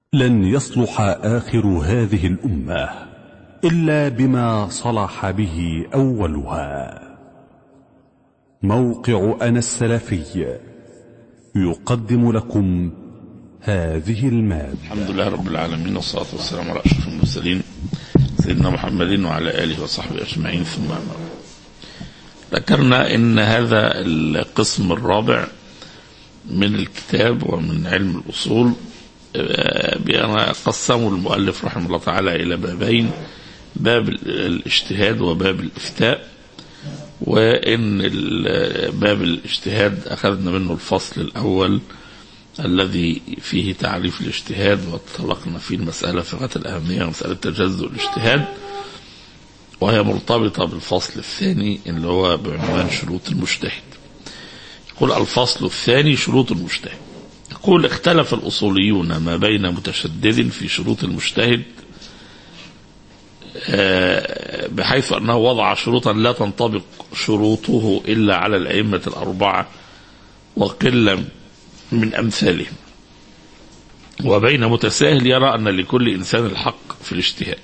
لن يصلح آخر هذه الأمة إلا بما صلح به أولها موقع أنا السلفي يقدم لكم هذه المادة الحمد لله رب العالمين والصلاة والسلام على أشرف المرسلين سيدنا محمد وعلى آله وصحبه أجمعين ثم أما بعد. ذكرنا أن هذا القسم الرابع من الكتاب ومن علم الأصول آه، قسمه المؤلف رحمه الله تعالى إلى بابين باب الاجتهاد وباب الإفتاء وإن ال- باب الاجتهاد أخذنا منه الفصل الأول الذي فيه تعريف الاجتهاد وطلقنا فيه المسألة في غاية الأهمية مسألة تجزؤ الاجتهاد وهي مرتبطة بالفصل الثاني اللي هو بعنوان شروط المجتهد يقول الفصل الثاني شروط المجتهد يقول اختلف الأصوليون ما بين متشدد في شروط المجتهد آه، بحيث أنه وضع شروطا لا تنطبق شروطه إلا على الأئمة الأربعة وقلة من أمثالهم وبين متساهل يرى أن لكل إنسان الحق في الاجتهاد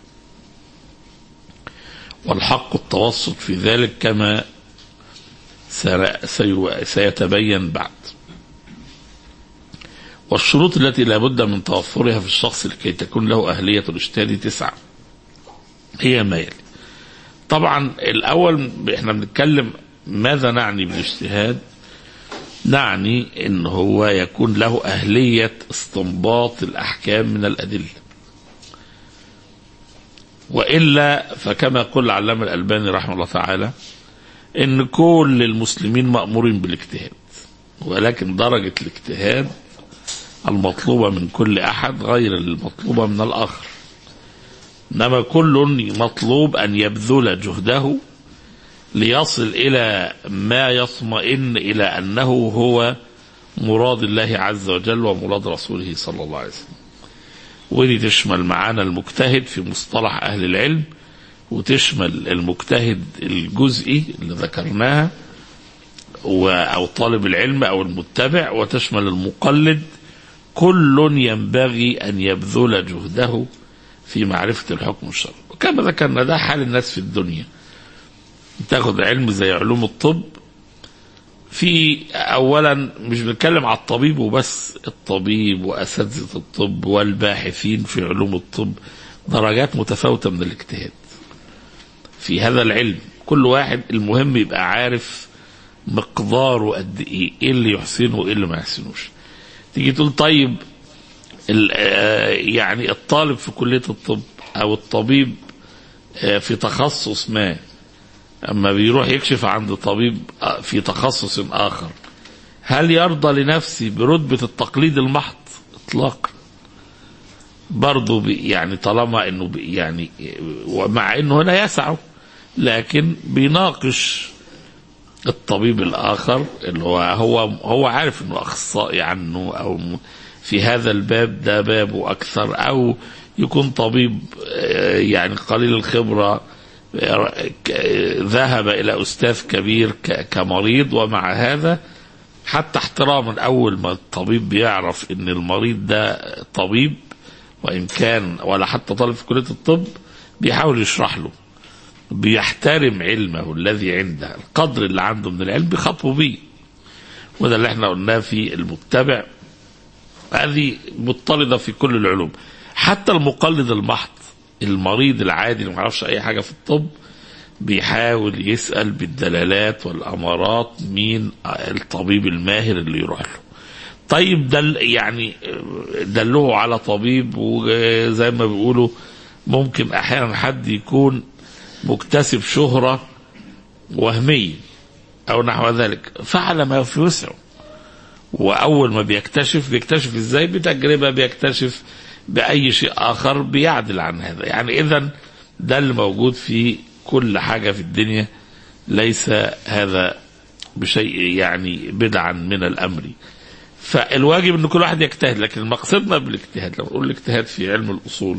والحق التوسط في ذلك كما سر- سير- سيتبين بعد والشروط التي لا بد من توفرها في الشخص لكي تكون له أهلية الاجتهاد تسعة هي ما يلي طبعا الأول احنا بنتكلم ماذا نعني بالاجتهاد نعني ان هو يكون له أهلية استنباط الأحكام من الأدلة وإلا فكما يقول العلامة الألباني رحمه الله تعالى ان كل المسلمين مأمورين بالاجتهاد ولكن درجة الاجتهاد المطلوبة من كل أحد غير المطلوبة من الآخر إنما كل مطلوب أن يبذل جهده ليصل إلى ما يطمئن إلى أنه هو مراد الله عز وجل ومراد رسوله صلى الله عليه وسلم ودي تشمل معانا المجتهد في مصطلح أهل العلم وتشمل المجتهد الجزئي اللي ذكرناها و- أو طالب العلم أو المتبع وتشمل المقلد كل ينبغي أن يبذل جهده في معرفة الحكم الشرعي وكما ذكرنا ده حال الناس في الدنيا تاخد علم زي علوم الطب في اولا مش بنتكلم على الطبيب وبس الطبيب واساتذه الطب والباحثين في علوم الطب درجات متفاوته من الاجتهاد في هذا العلم كل واحد المهم يبقى عارف مقداره قد ايه ايه اللي يحسنه وايه اللي ما يحسنوش تيجي تقول طيب ال- آه، يعني الطالب في كليه الطب او الطبيب آه، في تخصص ما اما بيروح يكشف عند طبيب آه، في تخصص اخر هل يرضى لنفسه برتبه التقليد المحض اطلاقا برضه بي- يعني طالما انه بي- يعني ومع انه هنا يسعه لكن بيناقش الطبيب الاخر اللي هو هو هو عارف انه اخصائي عنه او م- في هذا الباب ده بابه اكثر او يكون طبيب آه، يعني قليل الخبره آه، ك- آه، ذهب الى استاذ كبير ك- كمريض ومع هذا حتى احتراما اول ما الطبيب بيعرف ان المريض ده طبيب وان كان ولا حتى طالب في كليه الطب بيحاول يشرح له بيحترم علمه الذي عنده القدر اللي عنده من العلم بيخاطبه بيه وده اللي احنا قلناه في المتبع هذه مضطردة في كل العلوم حتى المقلد المحض المريض العادي اللي ما يعرفش اي حاجه في الطب بيحاول يسال بالدلالات والامارات مين الطبيب الماهر اللي يروح له طيب دل يعني دلوه على طبيب وزي ما بيقولوا ممكن احيانا حد يكون مكتسب شهرة وهمية أو نحو ذلك فعل ما في وسعه وأول ما بيكتشف بيكتشف إزاي بتجربة بيكتشف بأي شيء آخر بيعدل عن هذا يعني إذا ده اللي موجود في كل حاجة في الدنيا ليس هذا بشيء يعني بدعا من الأمر فالواجب ان كل واحد يجتهد لكن مقصدنا بالاجتهاد لو نقول الاجتهاد في علم الاصول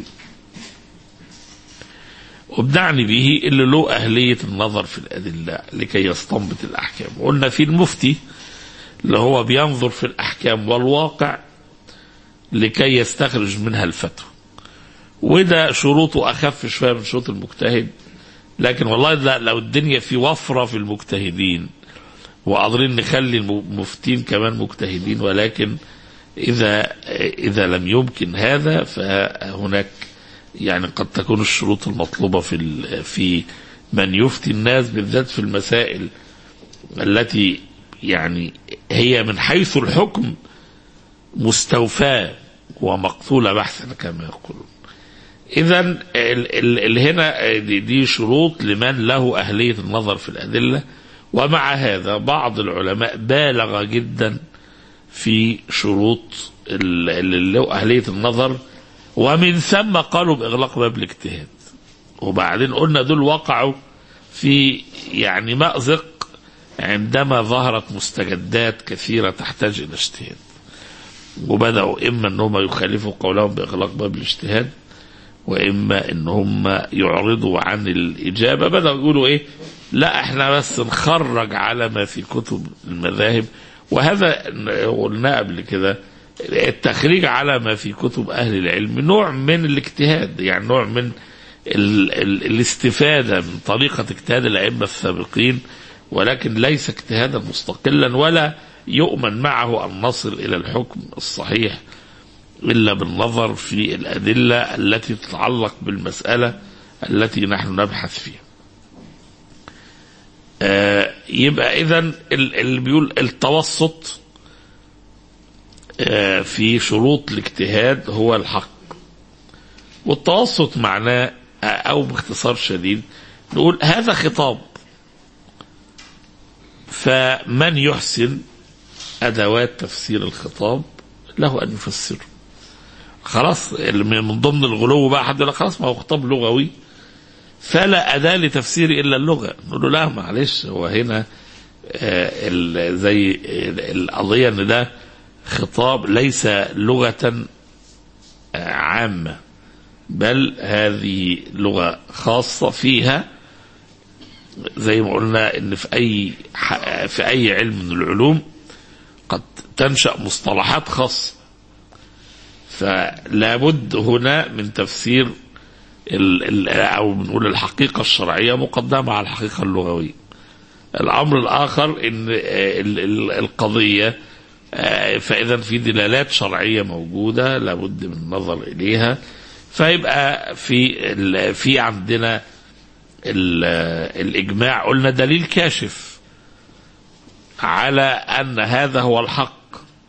وبنعني به اللي له أهلية النظر في الأدلة لكي يستنبط الأحكام قلنا في المفتي اللي هو بينظر في الأحكام والواقع لكي يستخرج منها الفتوى وده شروطه أخف شوية من شروط المجتهد لكن والله لا لو الدنيا في وفرة في المجتهدين وقادرين نخلي المفتين كمان مجتهدين ولكن إذا إذا لم يمكن هذا فهناك يعني قد تكون الشروط المطلوبة في ال- في من يفتي الناس بالذات في المسائل التي يعني هي من حيث الحكم مستوفاة ومقتولة بحثا كما يقولون إذا ال- ال- ال- هنا دي, دي شروط لمن له أهلية النظر في الأدلة ومع هذا بعض العلماء بالغ جدا في شروط ال- اللي له أهلية النظر ومن ثم قالوا بإغلاق باب الاجتهاد وبعدين قلنا دول وقعوا في يعني مأزق عندما ظهرت مستجدات كثيرة تحتاج إلى اجتهاد وبدأوا إما أنهم يخالفوا قولهم بإغلاق باب الاجتهاد وإما أن هم يعرضوا عن الإجابة بدأوا يقولوا إيه لا احنا بس نخرج على ما في كتب المذاهب وهذا قلنا قبل كده التخريج على ما في كتب أهل العلم نوع من الاجتهاد يعني نوع من ال ال الاستفادة من طريقة اجتهاد الأئمة السابقين ولكن ليس اجتهادا مستقلا ولا يؤمن معه أن نصل إلى الحكم الصحيح إلا بالنظر في الأدلة التي تتعلق بالمسألة التي نحن نبحث فيها آه يبقى إذا اللي بيقول التوسط آه في شروط الاجتهاد هو الحق والتوسط معناه آه أو باختصار شديد نقول هذا خطاب فمن يحسن أدوات تفسير الخطاب له أن يفسره خلاص من ضمن الغلو بقى حد يقول لك خلاص ما هو خطاب لغوي فلا أداة لتفسير إلا اللغة نقول له لا معلش هو هنا آه ال- زي ال- القضية إن ده خطاب ليس لغة آه عامة بل هذه لغة خاصة فيها زي ما قلنا ان في اي ح- في اي علم من العلوم قد تنشا مصطلحات خاصه فلا بد هنا من تفسير ال ال او بنقول الحقيقه الشرعيه مقدمه على الحقيقه اللغويه الامر الاخر ان آه، ال- ال- القضيه آه، فاذا في دلالات شرعيه موجوده لابد من النظر اليها فيبقى في ال- في عندنا ال- الإجماع قلنا دليل كاشف على أن هذا هو الحق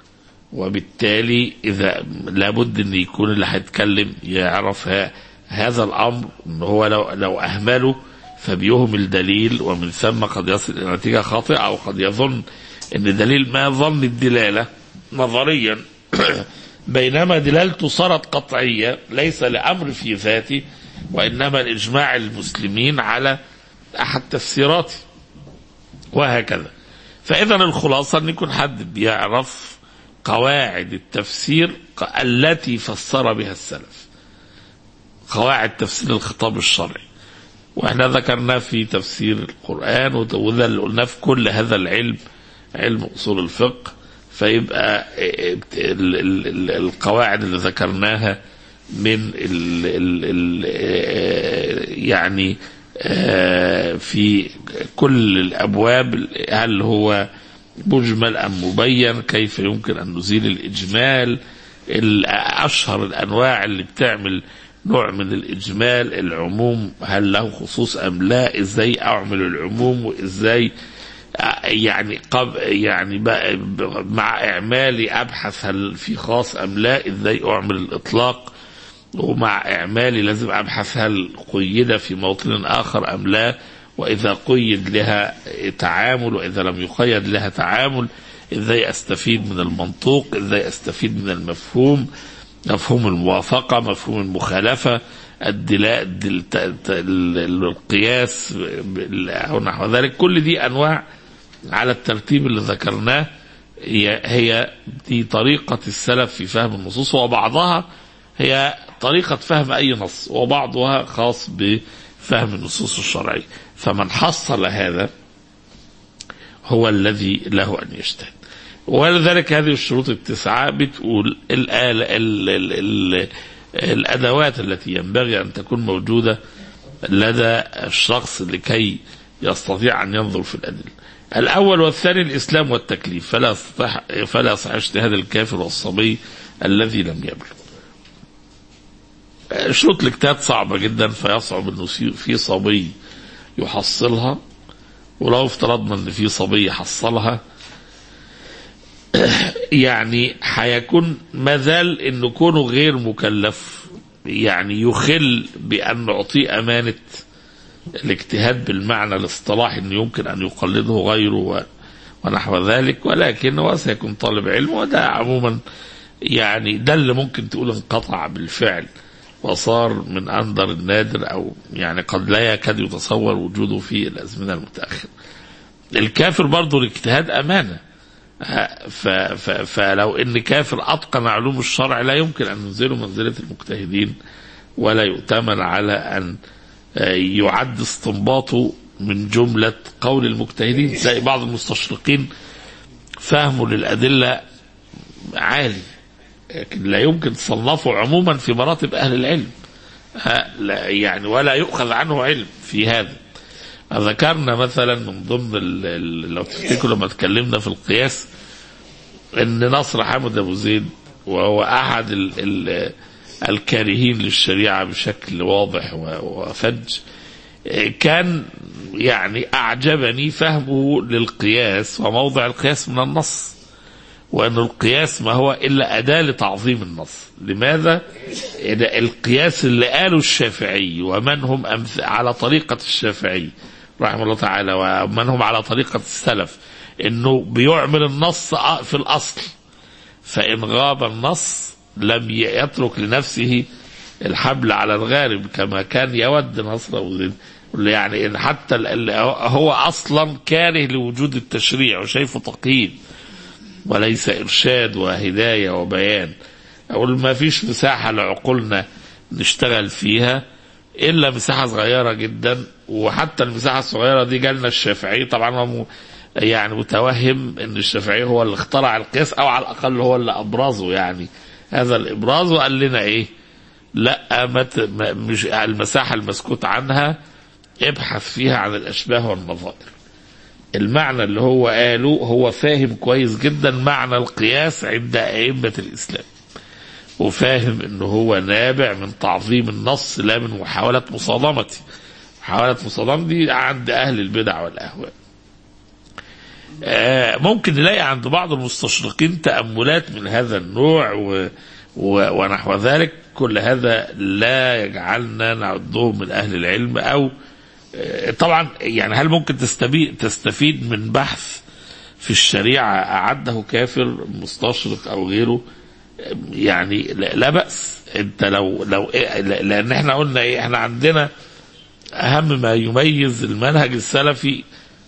وبالتالي إذا لابد أن يكون اللي هيتكلم يعرف ها- هذا الأمر أن هو لو, لو أهمله فبيهمل دليل ومن ثم قد يصل إلى نتيجة خاطئة أو قد يظن أن دليل ما ظن الدلالة نظريا بينما دلالته صارت قطعية ليس لأمر في ذاته وإنما الإجماع المسلمين على أحد تفسيراته وهكذا فإذا الخلاصة أن يكون حد بيعرف قواعد التفسير التي فسر بها السلف قواعد تفسير الخطاب الشرعي واحنا ذكرناه في تفسير القرآن وده اللي قلناه في كل هذا العلم علم أصول الفقه فيبقى ال- ال- ال- القواعد اللي ذكرناها من ال ال ال يعني آه، في كل الأبواب هل هو مجمل أم مبين كيف يمكن أن نزيل الإجمال ال- أشهر الأنواع اللي بتعمل نوع من الإجمال العموم هل له خصوص أم لا إزاي أعمل العموم وإزاي يعني قب يعني بقى- مع إعمالي أبحث هل في خاص أم لا إزاي أعمل الإطلاق ومع إعمالي لازم أبحث هل قيد في موطن آخر أم لا وإذا قيد لها تعامل وإذا لم يقيد لها تعامل إزاي أستفيد من المنطوق إزاي أستفيد من المفهوم مفهوم الموافقة مفهوم المخالفة الدلاء الدل... ت- ت- ال- القياس بال- أو نحو ذلك كل دي أنواع على الترتيب اللي ذكرناه هي هي دي طريقة السلف في فهم النصوص وبعضها هي طريقة فهم أي نص وبعضها خاص بفهم النصوص الشرعية فمن حصل هذا هو الذي له أن يجتهد ولذلك هذه الشروط التسعة بتقول ال ال ال ال ال الأدوات التي ينبغي أن تكون موجودة لدى الشخص لكي يستطيع أن ينظر في الأدلة الأول والثاني الإسلام والتكليف فلا يصح فلا يصح اجتهاد الكافر والصبي الذي لم يبلغ شروط الاجتهاد صعبة جدا فيصعب انه في صبي يحصلها ولو افترضنا ان في صبي حصلها يعني هيكون مازال انه كونه غير مكلف يعني يخل بان نعطيه امانه الاجتهاد بالمعنى الاصطلاحي انه يمكن ان يقلده غيره ونحو ذلك ولكن هو سيكون طالب علم وده عموما يعني ده اللي ممكن تقول انقطع بالفعل وصار من أندر النادر أو يعني قد لا يكاد يتصور وجوده في الأزمنة المتأخرة الكافر برضه الاجتهاد أمانة ف ف فلو ان كافر اتقن علوم الشرع لا يمكن ان ننزله منزله المجتهدين ولا يؤتمن على ان يعد استنباطه من جمله قول المجتهدين زي بعض المستشرقين فهمه للادله عالي لكن لا يمكن تصنفه عموما في مراتب اهل العلم لا يعني ولا يؤخذ عنه علم في هذا ذكرنا مثلا من ضمن ال ال لو تفتكروا لما اتكلمنا في القياس ان نصر حامد ابو زيد وهو احد ال ال الكارهين للشريعه بشكل واضح وفج كان يعني اعجبني فهمه للقياس وموضع القياس من النص وأن القياس ما هو إلا أداة لتعظيم النص لماذا القياس اللي قاله الشافعي ومن هم أمث... على طريقة الشافعي رحمه الله تعالى ومن هم على طريقة السلف انه بيعمل النص في الاصل فان غاب النص لم يترك لنفسه الحبل على الغارب كما كان يود نصر يعني إن حتى هو اصلا كاره لوجود التشريع وشايفه تقييد وليس ارشاد وهدايه وبيان اقول ما فيش مساحه لعقولنا نشتغل فيها الا مساحه صغيره جدا وحتى المساحه الصغيره دي جالنا الشافعي طبعا هو يعني متوهم ان الشافعي هو اللي اخترع القياس او على الاقل هو اللي ابرزه يعني هذا الابراز وقال لنا ايه لا مت مش المساحه المسكوت عنها ابحث فيها عن الاشباه والنظائر المعنى اللي هو قاله هو فاهم كويس جدا معنى القياس عند ائمه الاسلام وفاهم انه هو نابع من تعظيم النص لا من محاوله مصادمته محاوله مصادمه دي عند اهل البدع والاهواء ممكن نلاقي عند بعض المستشرقين تأملات من هذا النوع و و ونحو ذلك كل هذا لا يجعلنا نعدهم من أهل العلم أو طبعا يعني هل ممكن تستفيد, تستفيد من بحث في الشريعة أعده كافر مستشرق أو غيره يعني لا بأس انت لو لو لان احنا قلنا ايه احنا عندنا اهم ما يميز المنهج السلفي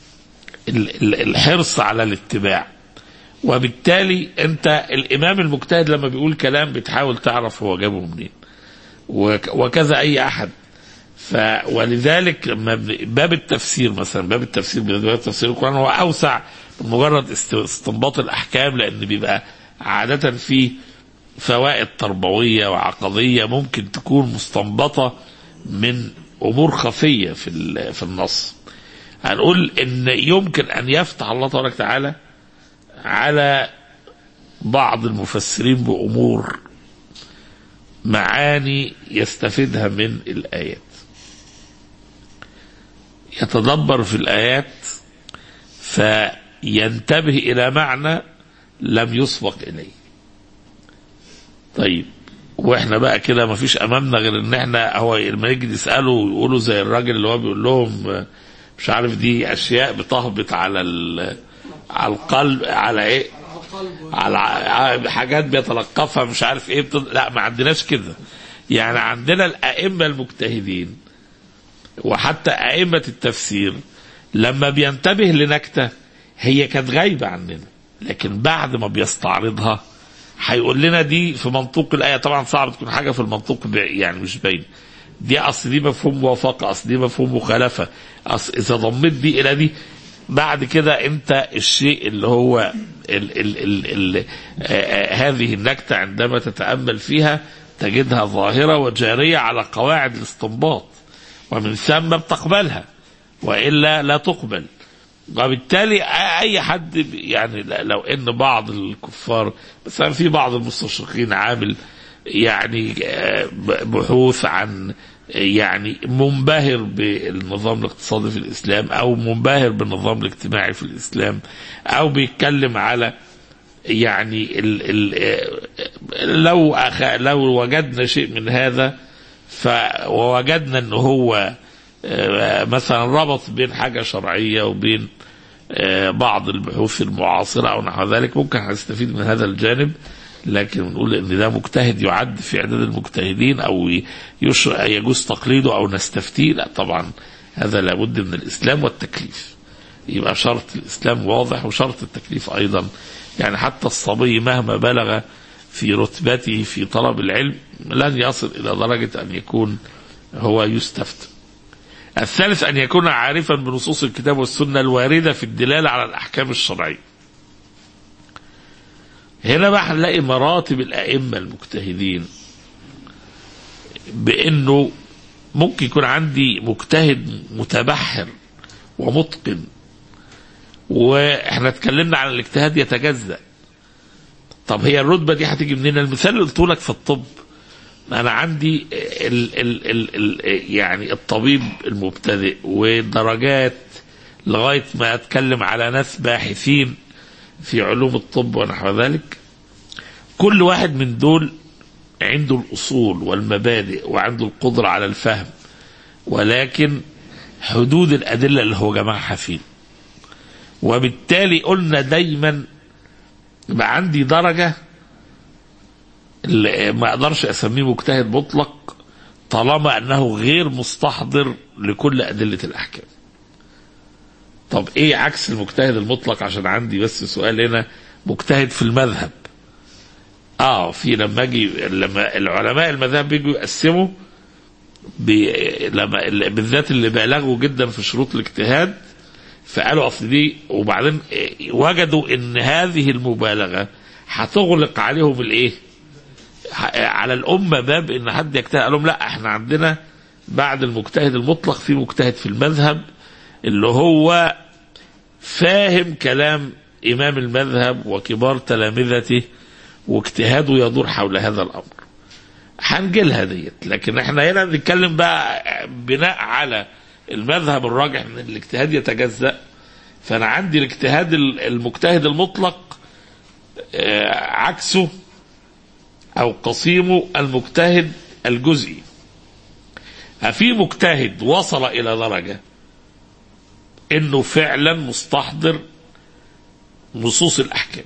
الحرص على الاتباع وبالتالي انت الامام المجتهد لما بيقول كلام بتحاول تعرف هو جابه منين وكذا اي احد ف ولذلك باب التفسير مثلا باب التفسير باب تفسير القران هو اوسع من مجرد استنباط الاحكام لان بيبقى عاده فيه فوائد تربويه وعقديه ممكن تكون مستنبطه من امور خفيه في في النص هنقول ان يمكن ان يفتح الله تبارك وتعالى على بعض المفسرين بامور معاني يستفيدها من الايات يتدبر في الايات فينتبه الى معنى لم يسبق اليه طيب واحنا بقى كده ما فيش امامنا غير ان احنا هو لما يجي يساله ويقولوا زي الراجل اللي هو بيقول لهم مش عارف دي اشياء بتهبط على على القلب على ايه على حاجات بيتلقفها مش عارف ايه بتد... لا ما عندناش كده يعني عندنا الائمه المجتهدين وحتى ائمه التفسير لما بينتبه لنكته هي كانت غايبه عننا لكن بعد ما بيستعرضها هيقول لنا دي في منطوق الايه طبعا صعب تكون حاجه في المنطوق يعني مش باين دي اصل دي مفهوم موافقه اصل دي مفهوم مخالفه اصل اذا ضميت دي الى دي بعد كده انت الشيء اللي هو ال ال ال ال آه هذه النكتة عندما تتأمل فيها تجدها ظاهرة وجارية على قواعد الاستنباط ومن ثم بتقبلها وإلا لا تقبل وبالتالي أي حد يعني لو إن بعض الكفار مثلا في بعض المستشرقين عامل يعني بحوث عن يعني منبهر بالنظام الاقتصادي في الاسلام او منبهر بالنظام الاجتماعي في الاسلام او بيتكلم على يعني ال ال لو أخ لو وجدنا شيء من هذا ف ووجدنا ان هو مثلا ربط بين حاجه شرعيه وبين بعض البحوث المعاصره او نحو ذلك ممكن هنستفيد من هذا الجانب لكن نقول ان ده مجتهد يعد في اعداد المجتهدين او يجوز تقليده او نستفتيه لا طبعا هذا لابد من الاسلام والتكليف يبقى شرط الاسلام واضح وشرط التكليف ايضا يعني حتى الصبي مهما بلغ في رتبته في طلب العلم لن يصل الى درجه ان يكون هو يستفتى الثالث ان يكون عارفا بنصوص الكتاب والسنه الوارده في الدلاله على الاحكام الشرعيه هنا بقى هنلاقي مراتب الأئمة المجتهدين بأنه ممكن يكون عندي مجتهد متبحر ومتقن واحنا اتكلمنا عن الاجتهاد يتجزأ طب هي الرتبة دي هتيجي منين المثال اللي قلته لك في الطب انا عندي ال ال ال ال يعني الطبيب المبتدئ ودرجات لغايه ما اتكلم على ناس باحثين في علوم الطب ونحو ذلك كل واحد من دول عنده الأصول والمبادئ وعنده القدرة على الفهم ولكن حدود الأدلة اللي هو جمعها فيه وبالتالي قلنا دايما يبقى عندي درجة اللي ما أقدرش أسميه مجتهد مطلق طالما أنه غير مستحضر لكل أدلة الأحكام طب ايه عكس المجتهد المطلق عشان عندي بس سؤال هنا مجتهد في المذهب اه في لما اجي لما العلماء المذهب بيجوا يقسموا بي لما بالذات اللي بالغوا جدا في شروط الاجتهاد فقالوا اصل دي وبعدين وجدوا ان هذه المبالغه هتغلق عليهم الايه؟ على الامه باب ان حد يجتهد قال لهم لا احنا عندنا بعد المجتهد المطلق في مجتهد في المذهب اللي هو فاهم كلام إمام المذهب وكبار تلامذته واجتهاده يدور حول هذا الأمر هنجيلها ديت لكن احنا هنا بنتكلم بقى بناء على المذهب الراجح ان الاجتهاد يتجزأ فأنا عندي الاجتهاد المجتهد المطلق عكسه أو قصيمه المجتهد الجزئي في مجتهد وصل إلى درجة انه فعلا مستحضر نصوص الاحكام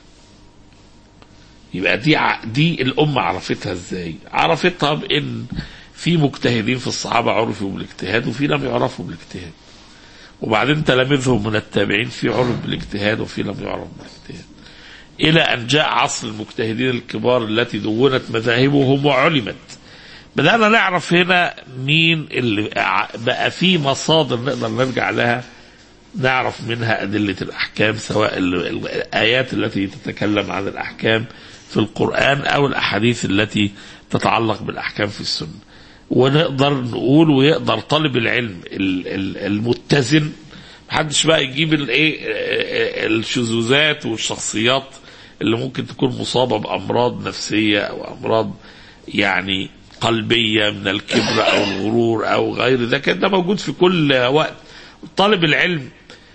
يبقى دي دي الامه عرفتها ازاي عرفتها بان في مجتهدين في الصحابه عرفوا بالاجتهاد وفي لم يعرفوا بالاجتهاد وبعدين تلاميذهم من التابعين في عرف بالاجتهاد وفي لم يعرف بالاجتهاد الى ان جاء عصر المجتهدين الكبار التي دونت مذاهبهم وعلمت بدأنا نعرف هنا مين اللي بقى في مصادر نقدر نرجع لها نعرف منها أدلة الأحكام سواء الآيات التي تتكلم عن الأحكام في القرآن أو الأحاديث التي تتعلق بالأحكام في السنة ونقدر نقول ويقدر طالب العلم المتزن محدش بقى يجيب الايه الشذوذات والشخصيات اللي ممكن تكون مصابه بامراض نفسيه او امراض يعني قلبيه من الكبر او الغرور او غير ذلك ده موجود في كل وقت طالب العلم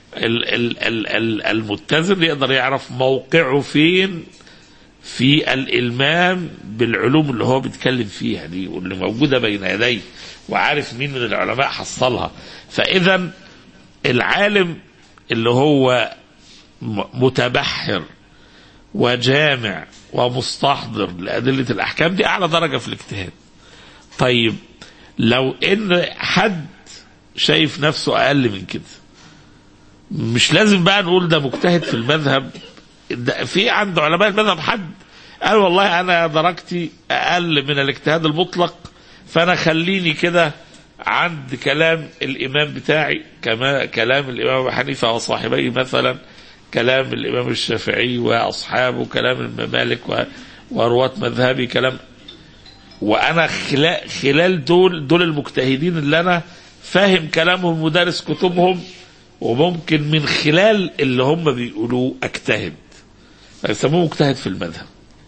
المتزن يقدر يعرف موقعه فين في الالمام بالعلوم اللي هو بيتكلم فيها دي واللي موجوده بين يديه وعارف مين من العلماء حصلها فاذا العالم اللي هو متبحر وجامع ومستحضر لأدلة الأحكام دي أعلى درجة في الاجتهاد طيب لو إن حد شايف نفسه أقل من كده مش لازم بقى نقول ده مجتهد في المذهب ده في عند علماء المذهب حد قال والله أنا درجتي أقل من الاجتهاد المطلق فأنا خليني كده عند كلام الإمام بتاعي كما كلام الإمام أبو حنيفة وصاحبيه مثلا كلام الإمام الشافعي وأصحابه كلام الممالك و- ورواة مذهبي كلام وأنا خلال, خلال دول دول المجتهدين اللي أنا فاهم كلامهم ودارس كتبهم وممكن من خلال اللي هم بيقولوه أجتهد فيسموه مجتهد في المذهب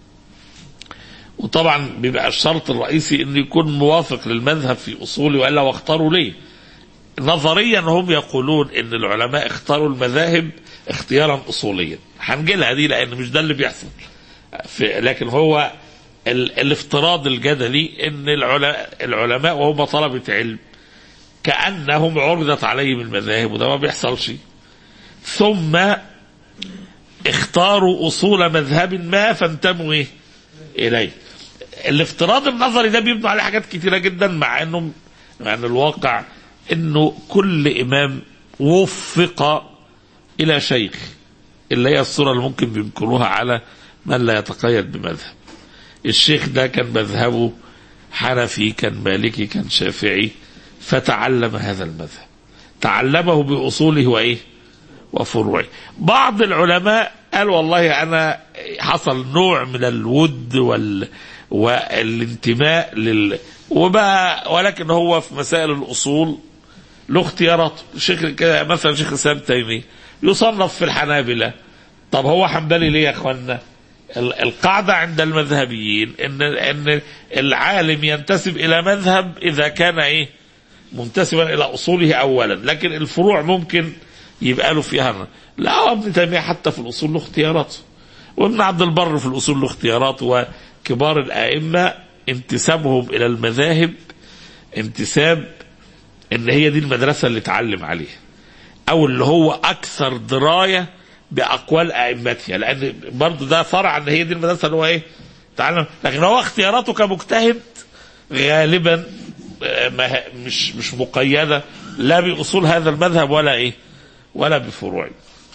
وطبعا بيبقى الشرط الرئيسي انه يكون موافق للمذهب في اصوله والا واختاروا ليه نظريا هم يقولون ان العلماء اختاروا المذاهب اختيارا اصوليا هنجي لها دي لان مش ده اللي بيحصل في لكن هو ال... الافتراض الجدلي ان العلماء, العلماء وهم طلبة علم كأنهم عرضت عليهم المذاهب وده ما بيحصلش ثم اختاروا اصول مذهب ما فانتموا ايه اليه الافتراض النظري ده بيبنوا عليه حاجات كتيره جدا مع انه مع ان الواقع انه كل امام وفق الى شيخ اللي هي الصوره اللي ممكن بينكروها على من لا يتقيد بمذهب الشيخ ده كان مذهبه حنفي كان مالكي كان شافعي فتعلم هذا المذهب تعلمه باصوله وايه وفروعه بعض العلماء قال والله انا حصل نوع من الود وال والانتماء لل وبقى ولكن هو في مسائل الاصول له اختيارات شيخ كده مثلا شيخ الاسلام تيميه يصنف في الحنابله طب هو حنبلي ليه يا اخوانا؟ ال- القاعده عند المذهبيين ان ان العالم ينتسب الى مذهب اذا كان ايه؟ منتسبا الى اصوله اولا لكن الفروع ممكن يبقى له فيها لا هو ابن تيميه حتى في الاصول له اختيارات وابن عبد البر في الاصول له اختيارات وكبار الائمه انتسابهم الى المذاهب انتساب ان هي دي المدرسه اللي اتعلم عليها او اللي هو اكثر درايه باقوال ائمتها لان برضه ده فرع ان هي دي المدرسه اللي هو ايه تعلم لكن هو اختياراته كمجتهد غالبا آه، ما- مش مش مقيده لا باصول هذا المذهب ولا ايه ولا بفروعه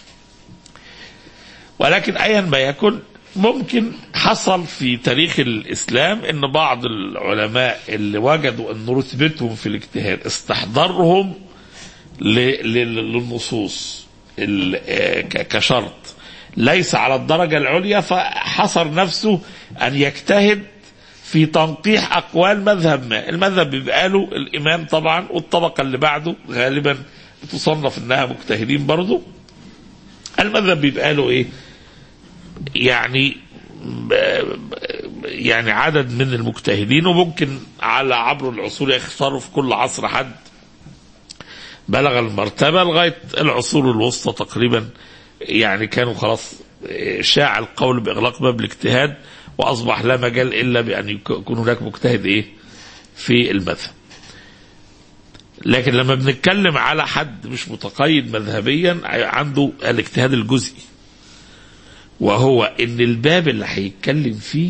ولكن ايا ما يكن ممكن حصل في تاريخ الاسلام ان بعض العلماء اللي وجدوا ان رتبتهم في الاجتهاد استحضرهم ل- ل- للنصوص ال- آه، ك- كشرط ليس على الدرجة العليا فحصر نفسه أن يجتهد في تنقيح أقوال مذهب ما المذهب بيبقى له الإمام طبعا والطبقة اللي بعده غالبا بتصنف إنها مجتهدين برضه المذهب بيبقى له إيه يعني يعني عدد من المجتهدين وممكن على عبر العصور يختاروا في كل عصر حد بلغ المرتبة لغاية العصور الوسطى تقريبا يعني كانوا خلاص شاع القول بإغلاق باب الاجتهاد وأصبح لا مجال إلا بأن يكون هناك مجتهد إيه في المذهب لكن لما بنتكلم على حد مش متقيد مذهبيا عنده الاجتهاد الجزئي وهو ان الباب اللي هيتكلم فيه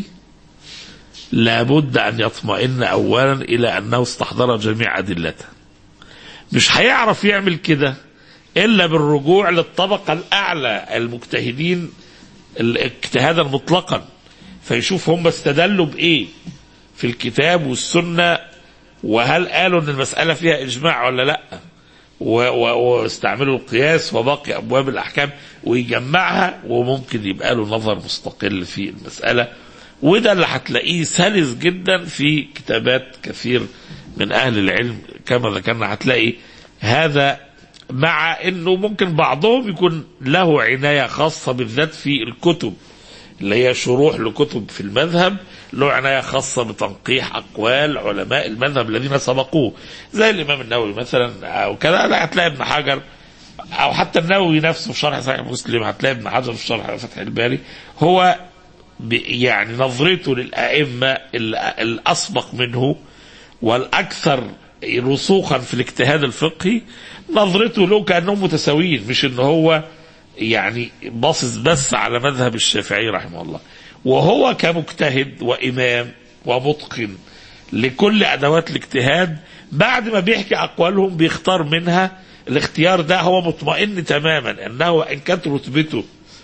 لابد ان يطمئن اولا الى انه استحضر جميع ادلته مش هيعرف يعمل كده الا بالرجوع للطبقه الاعلى المجتهدين الاجتهادا مطلقا فيشوف هم استدلوا بايه في الكتاب والسنه وهل قالوا ان المساله فيها اجماع ولا لا و- و- واستعملوا القياس وباقي ابواب الاحكام ويجمعها وممكن يبقى له نظر مستقل في المساله وده اللي هتلاقيه سلس جدا في كتابات كثير من اهل العلم كما ذكرنا هتلاقي هذا مع انه ممكن بعضهم يكون له عنايه خاصه بالذات في الكتب اللي هي شروح لكتب في المذهب له عنايه خاصه بتنقيح اقوال علماء المذهب الذين سبقوه زي الامام النووي مثلا او كذا لا هتلاقي ابن حجر او حتى النووي نفسه في شرح صحيح مسلم هتلاقي ابن حجر في شرح فتح الباري هو ب- يعني نظرته للائمه ال- الاسبق منه والاكثر رسوخا في الاجتهاد الفقهي نظرته له كانهم متساويين مش ان هو يعني باصص بس على مذهب الشافعي رحمه الله وهو كمجتهد وامام ومتقن لكل ادوات الاجتهاد بعد ما بيحكي اقوالهم بيختار منها الاختيار ده هو مطمئن تماما انه ان كانت رتبته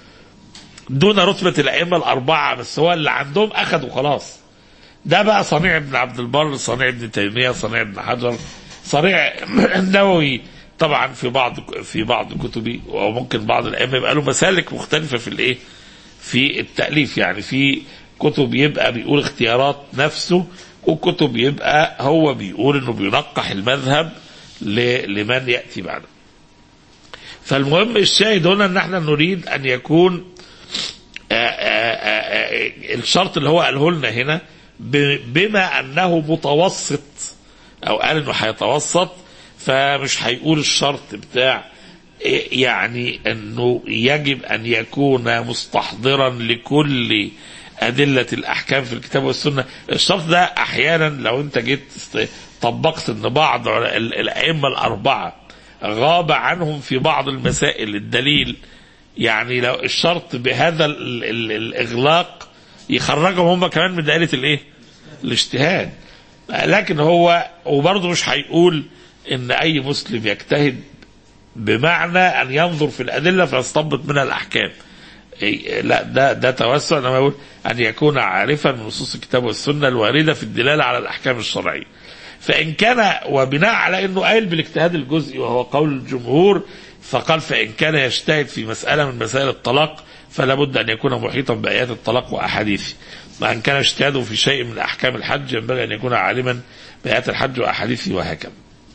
دون رتبه الائمه الاربعه بس هو اللي عندهم اخذوا خلاص ده بقى صنيع ابن عبد البر صنيع ابن تيميه صنيع ابن حجر صريع النووي طبعا في بعض في بعض كتبي وممكن بعض الائمه يبقى له مسالك مختلفه في الايه؟ في التاليف يعني في كتب يبقى بيقول اختيارات نفسه وكتب يبقى هو بيقول انه بينقح المذهب ل- لمن ياتي بعده. فالمهم الشاهد هنا ان احنا نريد ان يكون آه، آه، آه، الشرط اللي هو قاله لنا هنا ب- بما انه متوسط او قال انه هيتوسط فمش هيقول الشرط بتاع إيه يعني انه يجب ان يكون مستحضرا لكل ادله الاحكام في الكتاب والسنه الشرط ده احيانا لو انت جيت است- طبقت ان بعض ال- الائمه الاربعه غاب عنهم في بعض المسائل الدليل يعني لو الشرط بهذا ال ال الاغلاق يخرجهم هم كمان من دائره الايه؟ الاجتهاد لكن هو وبرضه مش هيقول ان اي مسلم يجتهد بمعنى ان ينظر في الادله فيستنبط منها الاحكام إيه، لا ده ده توسع انما يقول ان يكون عارفا من نصوص الكتاب والسنه الوارده في الدلاله على الاحكام الشرعيه فان كان وبناء على انه قايل بالاجتهاد الجزئي وهو قول الجمهور فقال فان كان يجتهد في مساله من مسائل الطلاق فلا بد ان يكون محيطا بايات الطلاق واحاديثه وان كان اجتهاده في شيء من احكام الحج ينبغي ان يكون عالما بايات الحج واحاديثه وهكذا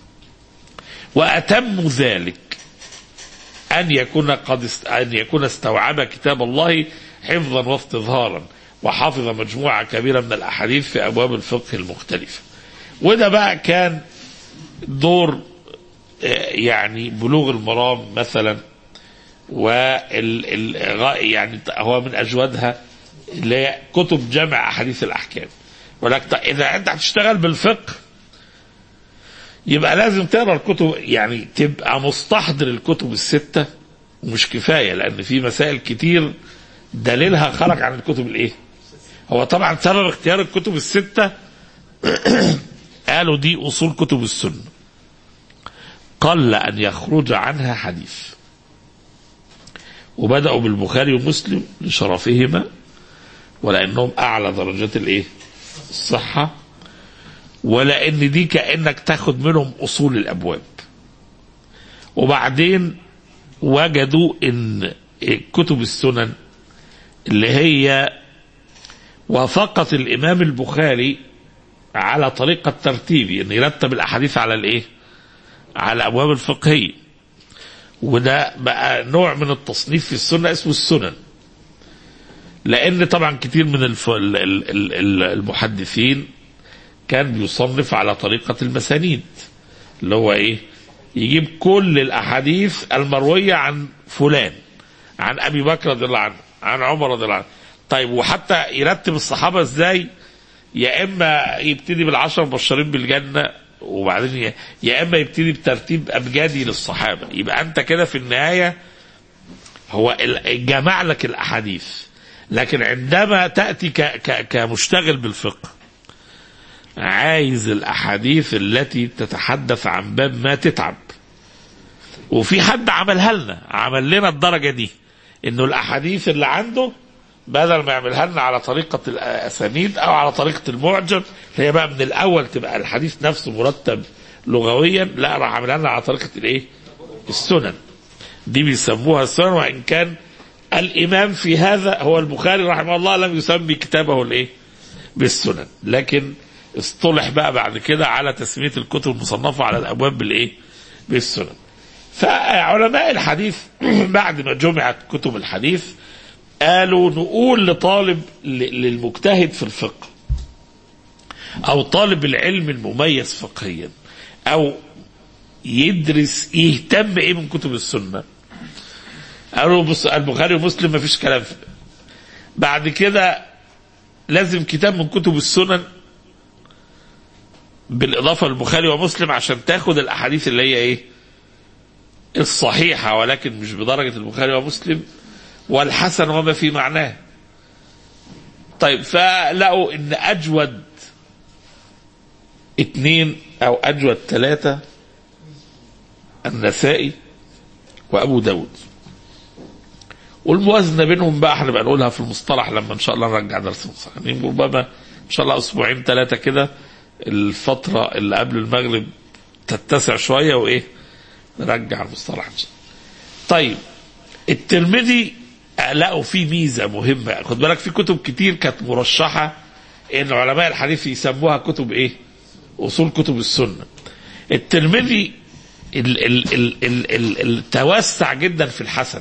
واتم ذلك أن يكون قد است... أن يكون استوعب كتاب الله حفظا واستظهارا وحافظ مجموعة كبيرة من الأحاديث في أبواب الفقه المختلفة وده بقى كان دور آه، يعني بلوغ المرام مثلا وال ال... غا- يعني هو من أجودها اللي هي كتب جمع أحاديث الأحكام ولكن طيب إذا أنت هتشتغل بالفقه يبقى لازم تقرا الكتب يعني تبقى مستحضر الكتب الستة مش كفاية لأن في مسائل كتير دليلها خرج عن الكتب الإيه؟ هو طبعا سبب اختيار الكتب الستة قالوا دي أصول كتب السنة قل أن يخرج عنها حديث وبدأوا بالبخاري ومسلم لشرفهما ولأنهم أعلى درجات الإيه؟ الصحة ولان دي كانك تاخد منهم اصول الابواب وبعدين وجدوا ان كتب السنن اللي هي وافقت الامام البخاري على طريقه ترتيبي ان يرتب الاحاديث على الايه على الابواب الفقهيه وده بقى نوع من التصنيف في السنه اسمه السنن لان طبعا كتير من الف... ال- ال- ال- المحدثين كان بيصنف على طريقة المسانيد اللي هو ايه يجيب كل الاحاديث المروية عن فلان عن ابي بكر رضي الله عنه عن عمر رضي الله عنه طيب وحتى يرتب الصحابة ازاي يا اما يبتدي بالعشر مبشرين بالجنة وبعدين ي- يا اما يبتدي بترتيب ابجدي للصحابة يبقى انت كده في النهاية هو ال- جمع لك الاحاديث لكن عندما تأتي ك ك كمشتغل بالفقه عايز الاحاديث التي تتحدث عن باب ما تتعب وفي حد عملها لنا عمل لنا الدرجه دي انه الاحاديث اللي عنده بدل ما يعملها لنا على طريقه الاسانيد او على طريقه المعجم اللي هي بقى من الاول تبقى الحديث نفسه مرتب لغويا لا راح عاملها لنا على طريقه الايه؟ السنن دي بيسموها السنن وان كان الامام في هذا هو البخاري رحمه الله لم يسمي كتابه الايه؟ بالسنن لكن اصطلح بقى بعد كده على تسميه الكتب المصنفه على الابواب بالايه؟ بالسنن. فعلماء الحديث بعد ما جمعت كتب الحديث قالوا نقول لطالب ل- للمجتهد في الفقه او طالب العلم المميز فقهيا او يدرس يهتم ايه من كتب السنه قالوا بص البخاري ومسلم ما فيش كلام فيه. بعد كده لازم كتاب من كتب السنن بالاضافه للبخاري ومسلم عشان تاخد الاحاديث اللي هي ايه الصحيحه ولكن مش بدرجه البخاري ومسلم والحسن وما في معناه طيب فلقوا ان اجود اثنين او اجود ثلاثه النسائي وابو داود والموازنه بينهم بقى هنبقى نقولها في المصطلح لما ان شاء الله نرجع درس المصطلح يعني ربما ان شاء الله اسبوعين ثلاثه كده الفتره اللي قبل المغرب تتسع شويه وايه نرجع المصطلح طيب الترمذي لقوا فيه ميزه مهمه خد بالك في كتب كتير كانت مرشحه ان علماء الحديث يسموها كتب ايه اصول كتب السنه الترمذي ال ال ال ال ال ال توسع جدا في الحسن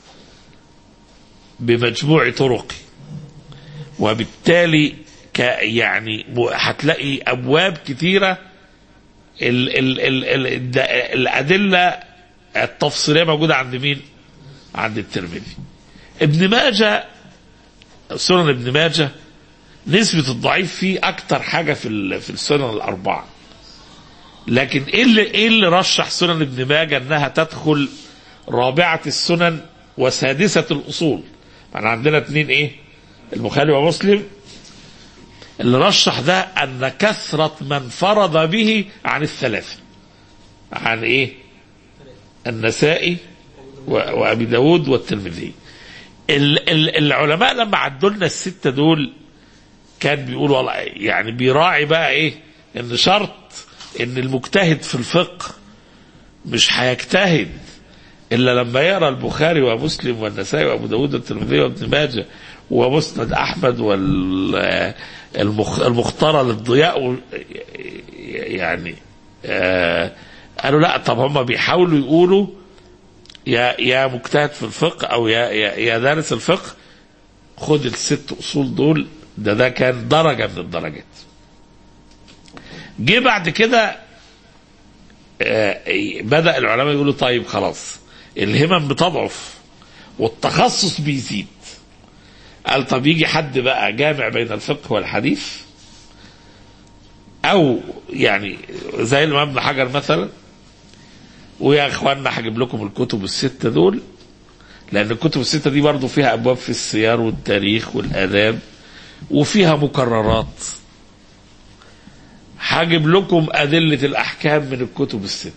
بمجموع طرقه وبالتالي ك يعني م- هتلاقي ابواب كثيره ال ال ال ال الد- الادله التفصيليه موجوده عند مين؟ عند الترمذي. ابن ماجه سنن ابن ماجه نسبة الضعيف فيه أكتر حاجة في ال- في السنن الأربعة. لكن إيه اللي إيه اللي رشح سنن ابن ماجه إنها تدخل رابعة السنن وسادسة الأصول. احنا عندنا اتنين إيه؟ البخاري ومسلم اللي رشح ده أن كثرة من فرض به عن الثلاثة. عن إيه؟ النسائي و- وأبي داود والترمذي. ال- ال- العلماء لما عدوا لنا الستة دول كان بيقولوا والله يعني بيراعي بقى ايه ان شرط ان المجتهد في الفقه مش هيجتهد الا لما يقرا البخاري ومسلم والنسائي وابو داود والترمذي وابن ماجه ومسند احمد والمختار للضياء و- يعني آه قالوا لا طب هم بيحاولوا يقولوا يا يا مجتهد في الفقه او يا يا, يا دارس الفقه خد الست اصول دول ده ده كان درجه من الدرجات جه بعد كده آه، بدا العلماء يقولوا طيب خلاص الهمم بتضعف والتخصص بيزيد قال طب يجي حد بقى جامع بين الفقه والحديث او يعني زي الامام ابن حجر مثلا ويا اخواننا هجيب لكم الكتب الستة دول لأن الكتب الستة دي برضو فيها أبواب في السير والتاريخ والآداب وفيها مكررات هجيب لكم أدلة الأحكام من الكتب الستة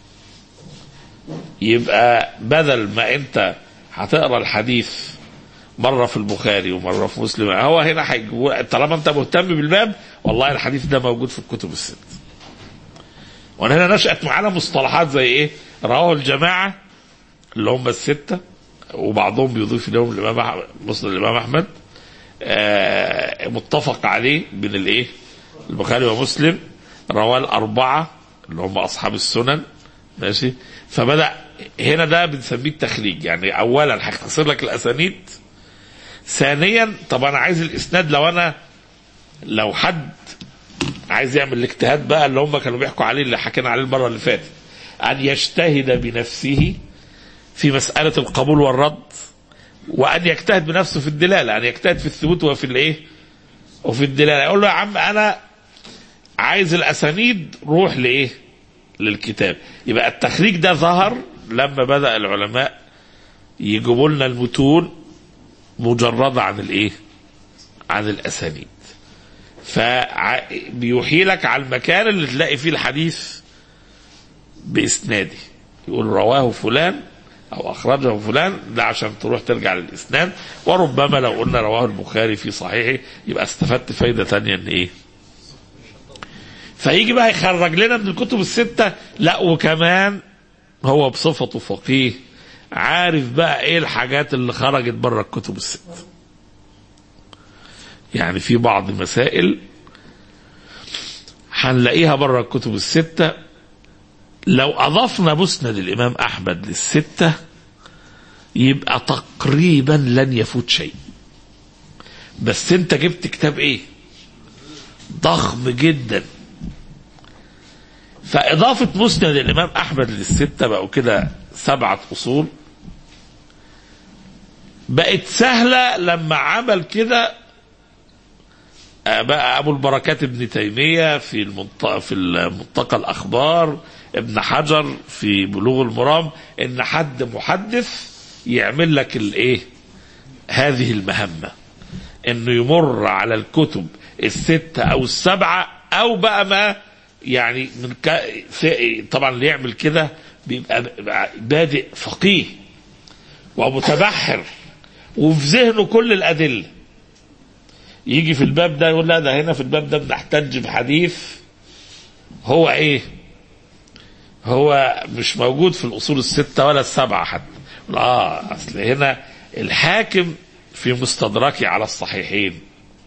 يبقى بدل ما أنت هتقرا الحديث مرة في البخاري ومرة في مسلم هو هنا هيجيبوا طالما أنت مهتم بالباب والله الحديث ده موجود في الكتب الست وهنا نشأت معانا مصطلحات زي إيه رواه الجماعة اللي هم الستة وبعضهم بيضيف لهم الإمام أح- مسلم الإمام أحمد آه، متفق عليه بين الإيه البخاري ومسلم رواه الأربعة اللي هم أصحاب السنن ماشي فبدأ هنا ده بنسميه التخريج يعني أولا هيختصر لك الأسانيد ثانيا طب أنا عايز الإسناد لو أنا لو حد عايز يعمل الاجتهاد بقى اللي هم كانوا بيحكوا عليه اللي حكينا عليه المرة اللي فاتت أن يجتهد بنفسه في مسألة القبول والرد وأن يجتهد بنفسه في الدلالة أن يجتهد في الثبوت وفي الإيه وفي الدلالة يقول له يا عم أنا عايز الأسانيد روح لإيه للكتاب يبقى التخريج ده ظهر لما بدأ العلماء يجيبوا لنا المتون مجردة عن الإيه عن الأسانيد فبيوحي لك على المكان اللي تلاقي فيه الحديث بإسناده يقول رواه فلان أو أخرجه فلان ده عشان تروح ترجع للإسناد وربما لو قلنا رواه البخاري في صحيحه يبقى استفدت فايدة تانية إن إيه فيجي بقى يخرج لنا من الكتب الستة لا وكمان هو بصفته فقيه عارف بقى ايه الحاجات اللي خرجت بره الكتب الستة يعني في بعض المسائل هنلاقيها بره الكتب الستة لو أضفنا مسند الإمام أحمد للستة يبقى تقريبا لن يفوت شيء بس انت جبت كتاب ايه ضخم جدا فإضافة مسند الإمام أحمد للستة بقوا كده سبعة أصول بقت سهلة لما عمل كده آه، بقى أبو البركات ابن تيمية في المنطقة في المنطقة الأخبار ابن حجر في بلوغ المرام إن حد محدث يعمل لك الإيه هذه المهمة إنه يمر على الكتب الستة أو السبعة أو بقى ما يعني من ك... في- طبعا اللي يعمل كده بيبقى بيبقى بادئ فقيه ومتبحر وفي ذهنه كل الأدلة يجي في الباب ده يقول لا ده هنا في الباب ده بنحتج بحديث هو ايه هو مش موجود في الاصول السته ولا السبعه حتى اه اصل هنا الحاكم في مستدركه على الصحيحين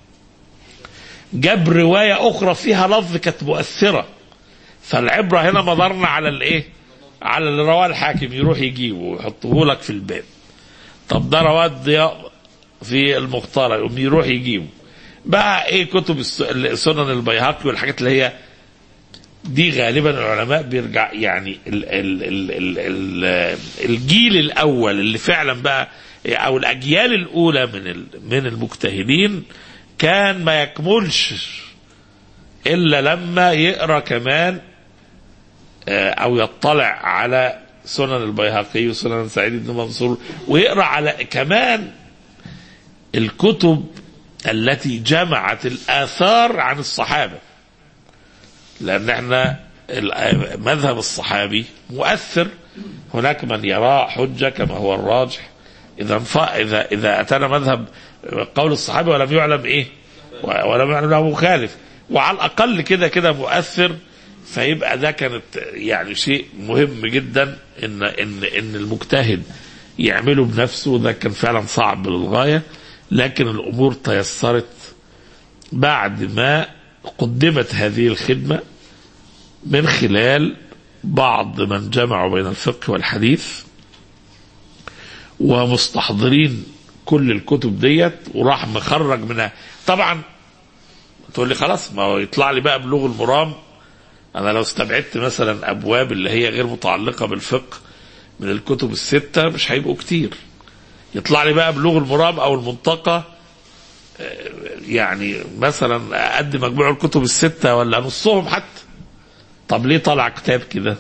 جاب روايه اخرى فيها لفظ كانت مؤثره فالعبره هنا مضرنا على الايه؟ على اللي رواه الحاكم يروح يجيبه ويحطه لك في الباب طب ده رواه الضياء في المختار يقوم يروح يجيبه بقى ايه كتب الس- السنن البيهقي والحاجات اللي هي دي غالبا العلماء بيرجع يعني ال ال ال ال ال الجيل الاول اللي فعلا بقى او الاجيال الاولى من ال- من المجتهدين كان ما يكملش الا لما يقرا كمان آه، او يطلع على سنن البيهقي وسنن سعيد بن منصور ويقرا على كمان الكتب التي جمعت الاثار عن الصحابه لان احنا ال- مذهب الصحابي مؤثر هناك من يراه حجه كما هو الراجح اذا انف- اذا اذا اتانا مذهب قول الصحابي ولم يعلم ايه و- ولم يعلم له مخالف وعلى الاقل كده كده مؤثر فيبقى ده كانت يعني شيء مهم جدا ان ان ان المجتهد يعمله بنفسه ده كان فعلا صعب للغايه لكن الامور تيسرت بعد ما قدمت هذه الخدمه من خلال بعض من جمعوا بين الفقه والحديث ومستحضرين كل الكتب ديت وراح مخرج منها طبعا تقول لي خلاص ما هو يطلع لي بقى بلوغ المرام انا لو استبعدت مثلا ابواب اللي هي غير متعلقه بالفقه من الكتب السته مش هيبقوا كتير يطلع لي بقى بلوغ المرام او المنطقه آه، يعني مثلا قد مجموع الكتب السته ولا نصهم حتى طب ليه طلع كتاب كده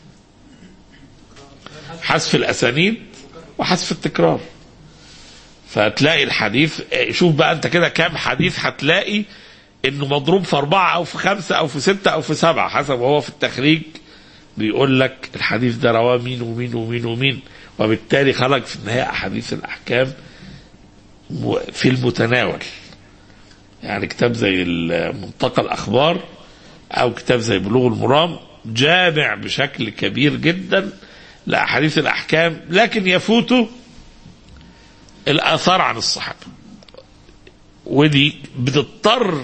حذف الاسانيد وحذف التكرار فتلاقي الحديث آه، شوف بقى انت كده كام حديث هتلاقي انه مضروب في اربعه او في خمسه او في سته او في سبعه حسب هو في التخريج بيقول لك الحديث ده رواه مين ومين ومين ومين وبالتالي خرج في النهايه احاديث الاحكام م- في المتناول يعني كتاب زي منطقة الاخبار او كتاب زي بلوغ المرام جامع بشكل كبير جدا لاحاديث الاحكام لكن يفوته الاثار عن الصحابه ودي بتضطر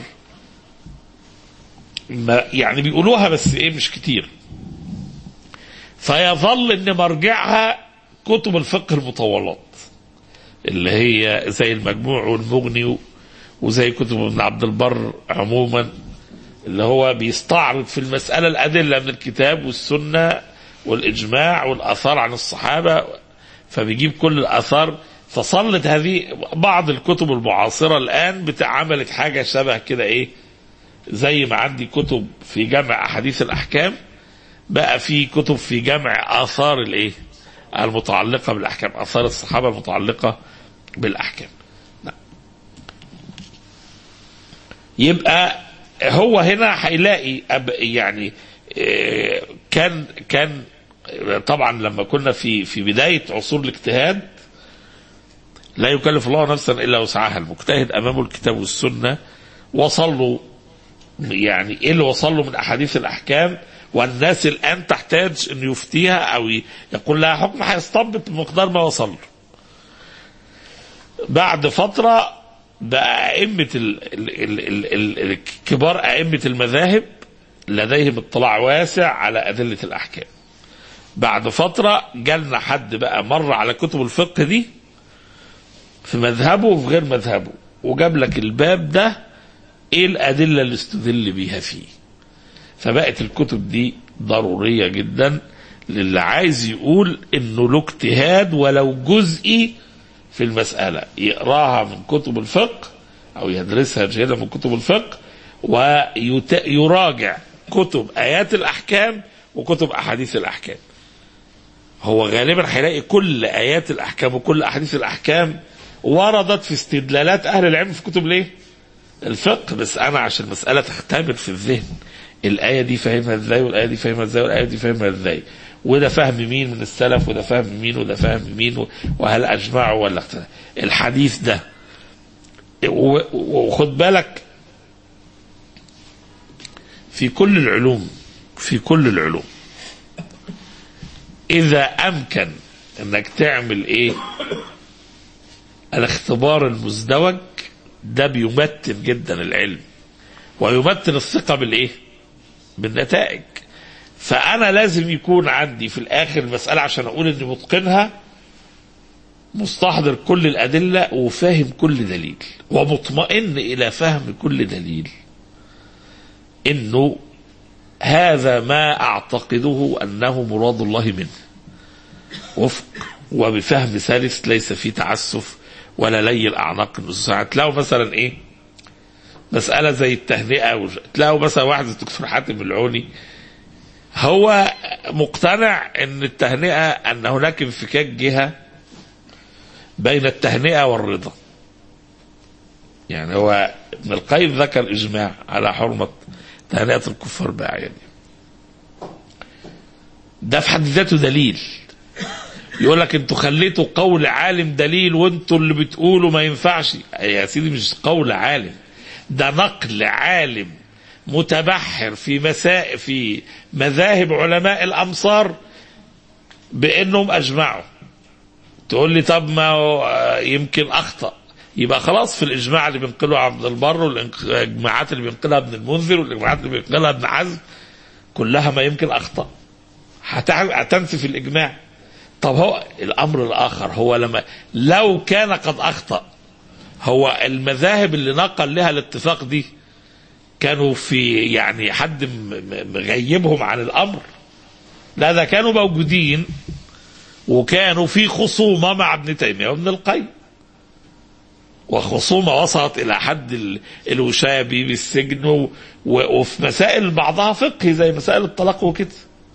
ما يعني بيقولوها بس ايه مش كتير فيظل ان مرجعها كتب الفقه المطولات اللي هي زي المجموع والمغني و- وزي كتب ابن عبد البر عموما اللي هو بيستعرض في المسألة الأدلة من الكتاب والسنة والإجماع والآثار عن الصحابة فبيجيب كل الآثار فصلت هذه بعض الكتب المعاصرة الآن بتعملت حاجة شبه كده إيه زي ما عندي كتب في جمع أحاديث الأحكام بقى في كتب في جمع آثار الإيه المتعلقة بالأحكام آثار الصحابة المتعلقة بالأحكام نعم. يبقى هو هنا هيلاقي أب يعني آه، كان كان طبعا لما كنا في في بدايه عصور الاجتهاد لا يكلف الله نفسا الا وسعها المجتهد امامه الكتاب والسنه وصل له يعني ايه اللي وصل له من احاديث الاحكام والناس الان تحتاج ان يفتيها او ي- يقول لها حكم هيستنبط بمقدار ما وصل له. بعد فتره بقى ائمه ال ال ال ال ال ال كبار ائمه المذاهب لديهم اطلاع واسع على ادله الاحكام. بعد فتره جالنا حد بقى مر على كتب الفقه دي في مذهبه وفي غير مذهبه وجاب لك الباب ده ايه الادله اللي استدل بيها فيه فبقت الكتب دي ضروريه جدا للي عايز يقول انه له اجتهاد ولو جزئي في المساله يقراها من كتب الفقه او يدرسها جيدا من كتب الفقه ويراجع كتب ايات الاحكام وكتب احاديث الاحكام هو غالبا هيلاقي كل ايات الاحكام وكل احاديث الاحكام وردت في استدلالات اهل العلم في كتب ليه؟ الفقه بس انا عشان المساله تختبر في الذهن الايه دي فاهمها ازاي والايه دي فاهمها ازاي والايه دي فاهمها ازاي وده فهم مين من السلف وده فهم مين وده فهم مين وهل اجمعوا ولا اختلف الحديث ده و- وخد بالك في كل العلوم في كل العلوم اذا امكن انك تعمل ايه الاختبار المزدوج ده بيمتن جدا العلم ويمتن الثقة بالايه بالنتائج فانا لازم يكون عندي في الاخر المسألة عشان اقول اني متقنها مستحضر كل الادلة وفاهم كل دليل ومطمئن الى فهم كل دليل انه هذا ما اعتقده انه مراد الله منه وفق وبفهم ثالث ليس فيه تعسف ولا لي الاعناق النصوص هتلاقوا مثلا ايه مساله زي التهنئه تلاقوا مثلا واحد زي الدكتور حاتم العوني هو مقتنع ان التهنئه ان هناك انفكاك جهه بين التهنئه والرضا يعني هو ابن القيم ذكر اجماع على حرمه تهنئه الكفار باعيانهم ده في حد ذاته دليل يقول لك انتوا خليتوا قول عالم دليل وانتوا اللي بتقولوا ما ينفعش يا سيدي مش قول عالم ده نقل عالم متبحر في مسائل في مذاهب علماء الامصار بانهم اجمعوا تقول لي طب ما هو يمكن اخطا يبقى خلاص في الاجماع اللي بينقله عبد البر والاجماعات اللي بينقلها ابن المنذر والاجماعات اللي بينقلها ابن حزم كلها ما يمكن اخطا هتنفي في الاجماع طب هو الامر الاخر هو لما لو كان قد اخطا هو المذاهب اللي نقل لها الاتفاق دي كانوا في يعني حد مغيبهم عن الامر لا ده كانوا موجودين وكانوا في خصومه مع ابن تيميه وابن القيم وخصومه وصلت الى حد الوشابي بالسجن وفي مسائل بعضها فقهي زي مسائل الطلاق وكده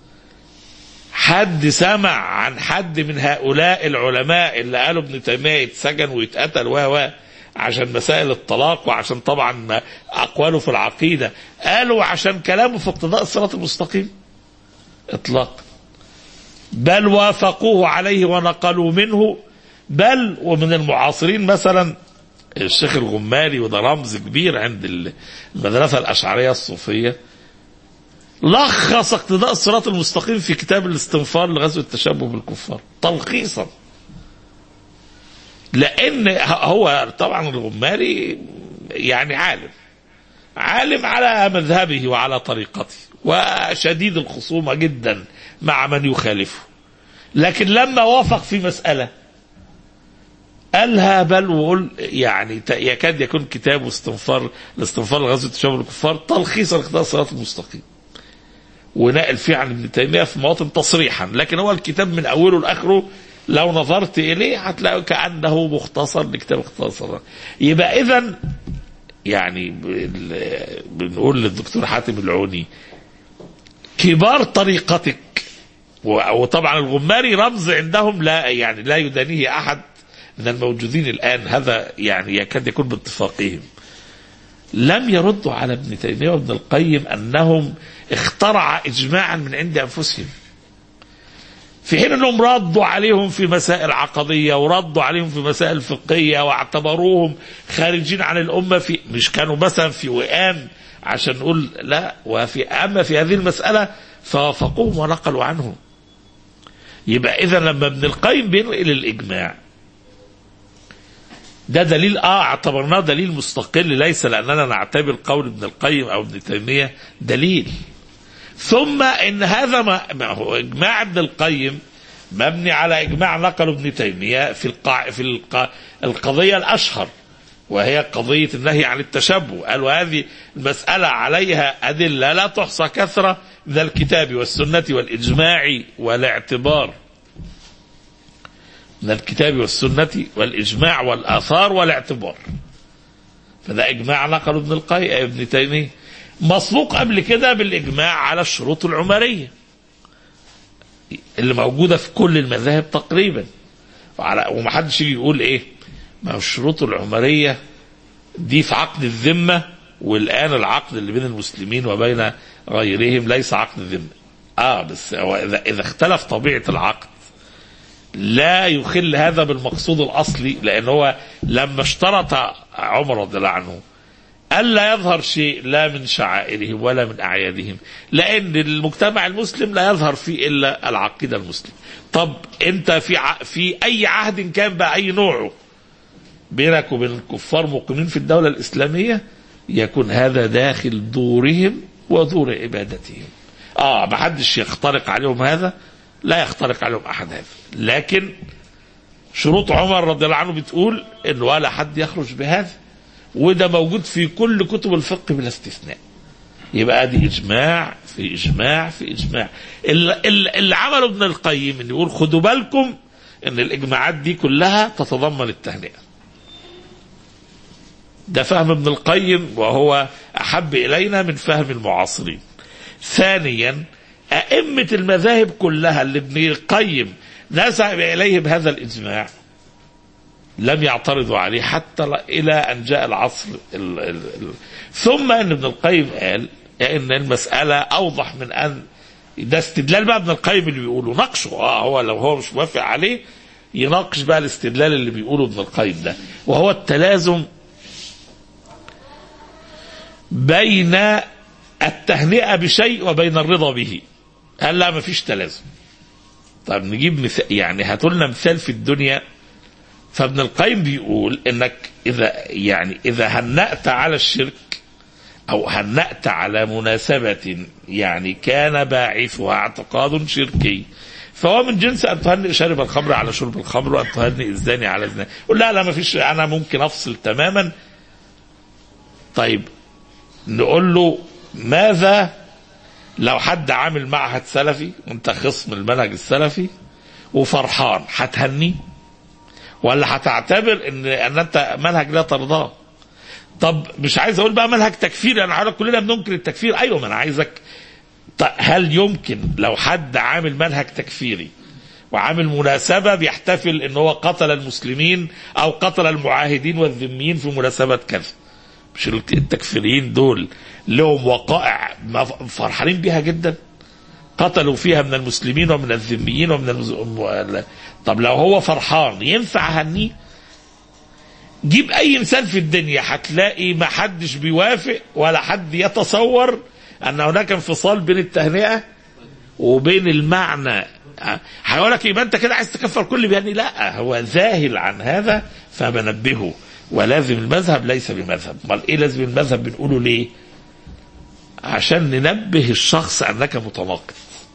حد سمع عن حد من هؤلاء العلماء اللي قالوا ابن تيميه يتسجن ويتقتل و عشان مسائل الطلاق وعشان طبعا اقواله في العقيده قالوا عشان كلامه في اقتضاء الصراط المستقيم اطلاقا بل وافقوه عليه ونقلوا منه بل ومن المعاصرين مثلا الشيخ الغماري وده رمز كبير عند المدرسه الاشعريه الصوفيه لخص اقتضاء الصراط المستقيم في كتاب الاستنفار لغزو التشبه بالكفار تلخيصا لان هو طبعا الغماري يعني عالم عالم على مذهبه وعلى طريقته وشديد الخصومه جدا مع من يخالفه لكن لما وافق في مساله قالها بل وقول يعني يكاد يكون كتاب استنفار الاستنفار لغزو التشبه بالكفار تلخيصا لاقتضاء الصراط المستقيم ونقل فيه عن ابن تيميه في مواطن تصريحا لكن هو الكتاب من اوله لاخره لو نظرت اليه هتلاقي كانه مختصر لكتاب اختصر يبقى اذا يعني بنقول للدكتور حاتم العوني كبار طريقتك وطبعا الغماري رمز عندهم لا يعني لا يدانيه احد من الموجودين الان هذا يعني يكاد يكون باتفاقهم لم يردوا على ابن تيميه وابن القيم انهم اخترع اجماعا من عند انفسهم في حين انهم ردوا عليهم في مسائل عقديه وردوا عليهم في مسائل فقهيه واعتبروهم خارجين عن الامه في مش كانوا مثلا في وئام عشان نقول لا وفي اما في هذه المساله فوافقوهم ونقلوا عنهم يبقى اذا لما ابن القيم بينقل الاجماع ده دليل اه اعتبرناه دليل مستقل ليس لاننا نعتبر قول ابن القيم او ابن تيميه دليل ثم ان هذا ما هو اجماع ابن القيم مبني على اجماع نقل ابن تيميه في القاع في القا القضيه الاشهر وهي قضيه النهي عن التشبه قالوا هذه المساله عليها ادله لا تحصى كثره من الكتاب والسنه والاجماع والاعتبار من الكتاب والسنه والاجماع والاثار والاعتبار فده اجماع نقل ابن القيم ابن تيميه مسبوق قبل كده بالاجماع على الشروط العمريه اللي موجوده في كل المذاهب تقريبا وعلى ومحدش يجي يقول ايه ما هو الشروط العمريه دي في عقد الذمه والان العقد اللي بين المسلمين وبين غيرهم ليس عقد الذمه اه بس هو اذا اذا اختلف طبيعه العقد لا يخل هذا بالمقصود الاصلي لان هو لما اشترط عمر رضي الله عنه ألا يظهر شيء لا من شعائرهم ولا من أعيادهم لأن المجتمع المسلم لا يظهر فيه إلا العقيدة المسلمة طب أنت في ع... في أي عهد كان بقى أي نوعه بينك وبين الكفار مقيمين في الدولة الإسلامية يكون هذا داخل دورهم ودور عبادتهم اه ما حدش يخترق عليهم هذا لا يخترق عليهم احد هذا لكن شروط عمر رضي الله عنه بتقول ان ولا حد يخرج بهذا وده موجود في كل كتب الفقه بلا استثناء يبقى دي اجماع في اجماع في اجماع اللي, اللي عمله ابن القيم ان يقول خدوا بالكم ان الاجماعات دي كلها تتضمن التهنئه ده فهم ابن القيم وهو احب الينا من فهم المعاصرين ثانيا ائمه المذاهب كلها اللي ابن القيم نسب اليهم هذا الاجماع لم يعترضوا عليه حتى الى ان جاء العصر ال ال ال ثم ان ابن القيم قال ان المساله اوضح من ان ده استدلال بقى ابن القيم اللي بيقوله ناقشه اه هو لو هو مش موافق عليه يناقش بقى الاستدلال اللي بيقوله ابن القيم ده وهو التلازم بين التهنئه بشيء وبين الرضا به قال لا مفيش تلازم طب نجيب مثال يعني هاتوا لنا مثال في الدنيا فابن القيم بيقول انك اذا يعني اذا هنأت على الشرك او هنأت على مناسبة يعني كان باعثها اعتقاد شركي فهو من جنس ان تهنئ شارب الخمر على شرب الخمر وان تهنئ الزاني على الزنا قول لا لا ما فيش انا ممكن افصل تماما طيب نقول له ماذا لو حد عامل معهد سلفي وانت خصم المنهج السلفي وفرحان هتهنيه ولا هتعتبر ان ان انت منهج لا ترضاه طب مش عايز اقول بقى منهج تكفيري انا عارف كلنا بننكر التكفير ايوه ما انا عايزك طيب هل يمكن لو حد عامل منهج تكفيري وعامل مناسبة بيحتفل ان هو قتل المسلمين او قتل المعاهدين والذميين في مناسبة كذا مش التكفيريين دول لهم وقائع فرحانين بيها جدا قتلوا فيها من المسلمين ومن الذميين ومن المز... طب لو هو فرحان ينفع اهنيه جيب اي مثال في الدنيا هتلاقي ما حدش بيوافق ولا حد يتصور ان هناك انفصال بين التهنئه وبين المعنى هيقول لك يبقى انت كده عايز تكفر كل بيعني لا هو ذاهل عن هذا فبنبهه ولازم المذهب ليس بمذهب امال ايه لازم المذهب بنقوله ليه عشان ننبه الشخص انك متناقض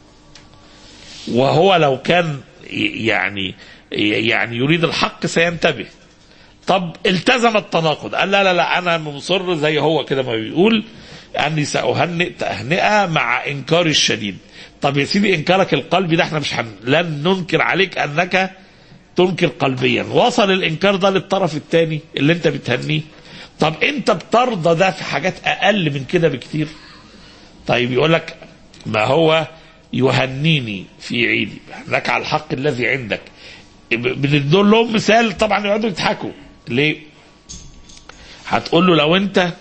وهو لو كان يعني يعني يريد الحق سينتبه طب التزم التناقض قال لا لا لا انا مصر زي هو كده ما بيقول اني ساهنئ تهنئه مع انكاري الشديد طب يا سيدي انكارك القلبي ده احنا مش هن... لن ننكر عليك انك تنكر قلبيا وصل الانكار ده للطرف الثاني اللي انت بتهنيه طب انت بترضى ده في حاجات اقل من كده بكتير طيب يقول لك ما هو يهنيني في عيدي لك على الحق الذي عندك بندول لهم مثال طبعا يقعدوا يضحكوا ليه هتقول له لو انت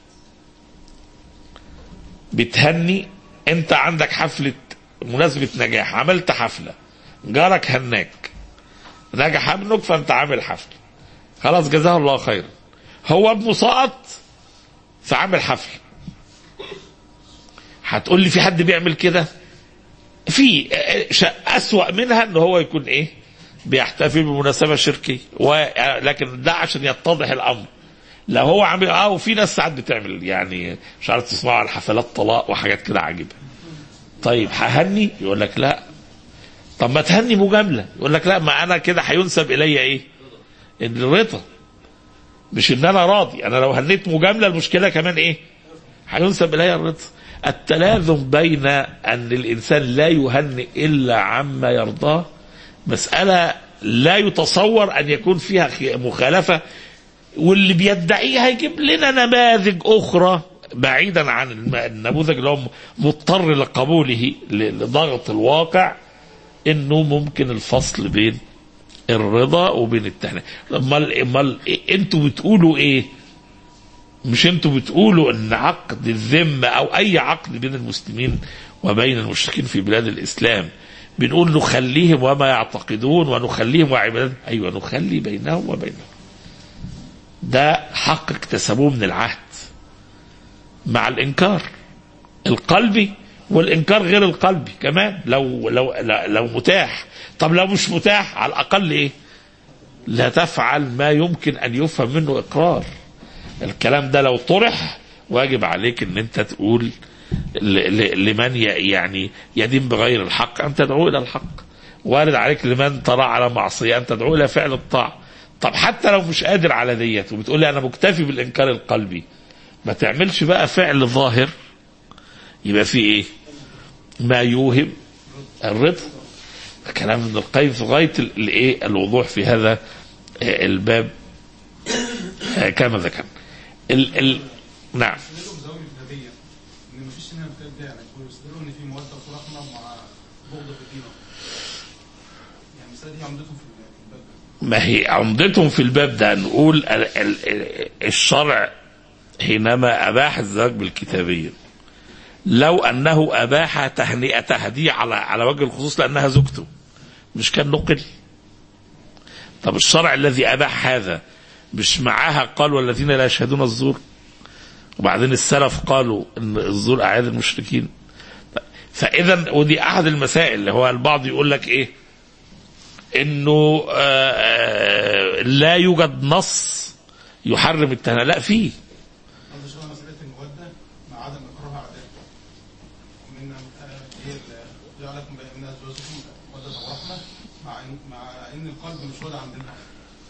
بتهني انت عندك حفلة مناسبة نجاح عملت حفلة جارك هناك نجح ابنك فانت عامل حفل خلاص جزاه الله خيرا هو ابنه سقط فعامل حفل هتقول لي في حد بيعمل كده في أسوأ منها ان هو يكون ايه بيحتفل بمناسبة شركية ولكن ده عشان يتضح الامر لو هو عامل اه وفي ناس ساعات بتعمل يعني مش عارف تسمعوا على حفلات طلاق وحاجات كده عجيبه طيب ههني يقول لك لا طب ما تهني مجامله يقول لك لا ما انا كده هينسب الي ايه ان الرضا مش ان انا راضي انا لو هنيت مجامله المشكله كمان ايه هينسب الي الرضا التلازم بين ان الانسان لا يهنئ الا عما يرضاه مساله لا يتصور ان يكون فيها مخالفه واللي بيدعيه هيجيب لنا نماذج اخرى بعيدا عن النموذج اللي هو مضطر لقبوله لضغط الواقع انه ممكن الفصل بين الرضا وبين التهنئه امال امال انتوا بتقولوا ايه مش انتوا بتقولوا ان عقد الذمه او اي عقد بين المسلمين وبين المشركين في بلاد الاسلام بنقول نخليهم وما يعتقدون ونخليهم وعبادات ايوه نخلي بينهم وبينهم ده حق اكتسبوه من العهد مع الانكار القلبي والانكار غير القلبي كمان لو لو لو, لو متاح طب لو مش متاح على الاقل ايه لا تفعل ما يمكن ان يفهم منه اقرار الكلام ده لو طرح واجب عليك ان انت تقول ل- ل- لمن ي- يعني يدين بغير الحق ان تدعو الى الحق وارد عليك لمن ترى على معصيه ان تدعو الى فعل الطاعه طب حتى لو مش قادر على ديت وبتقول لي انا مكتفي بالانكار القلبي ما تعملش بقى فعل ظاهر يبقى في ايه ما يوهم الرضا كلام ابن القيم في غايه ال- الايه الوضوح في هذا آه، الباب آه، كما ذكرنا ال ال نعم بيستدلوا بزاويه ايجابيه ان مفيش هنا امتداد داعي ويستدلوا ان في موده ورحمه مع بغض في الدين يعني المساله دي عمدتهم في الباب ده. ما هي عمدتهم في الباب ده نقول ال ال ال الشرع حينما اباح الزواج بالكتابيه لو انه اباح تهنئتها دي على على وجه الخصوص لانها زوجته مش كان نقل طب الشرع الذي اباح هذا مش معاها قال والذين لا يشهدون الزور وبعدين السلف قالوا ان الزور اعياد المشركين فاذا ودي احد المسائل اللي هو البعض يقول لك ايه انه آه، آه، لا يوجد نص يحرم التهنئه لا فيه قصدي شبه مساله الموده مع عدم اكراه اعدائكم ومن هي ال- جعل لكم من ازواجكم موده ورحمه مع ان مع ان القلب مش وضع عند الله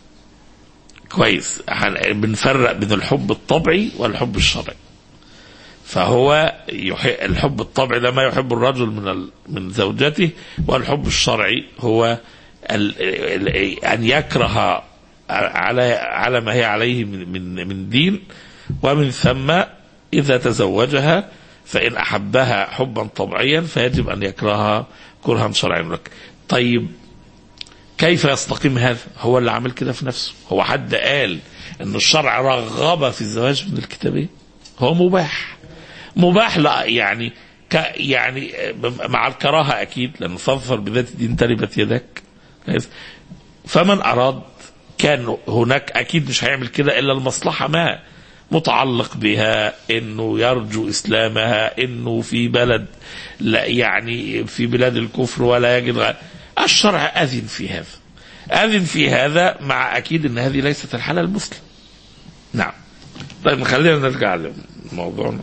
كويس هن- بنفرق بين الحب الطبعي والحب الشرعي فهو يحب الحب الطبعي ده ما يحب الرجل من ال... من زوجته والحب الشرعي هو ال... ال... ان يكره على على ما هي عليه من من, من دين ومن ثم اذا تزوجها فان احبها حبا طبيعيا فيجب ان يكرهها كرها شرعيا لك طيب كيف يستقيم هذا هو اللي عمل كده في نفسه هو حد قال ان الشرع رغب في الزواج من الكتابية هو مباح مباح لا يعني ك يعني مع الكراهة أكيد لأنه فاظفر بذات الدين تربت يدك كويس؟ فمن أراد كان هناك أكيد مش هيعمل كده إلا المصلحة ما متعلق بها انه يرجو اسلامها انه في بلد لا يعني في بلاد الكفر ولا يجد غير الشرع اذن في هذا اذن في هذا مع اكيد ان هذه ليست الحاله المسلم نعم طيب خلينا نرجع لموضوعنا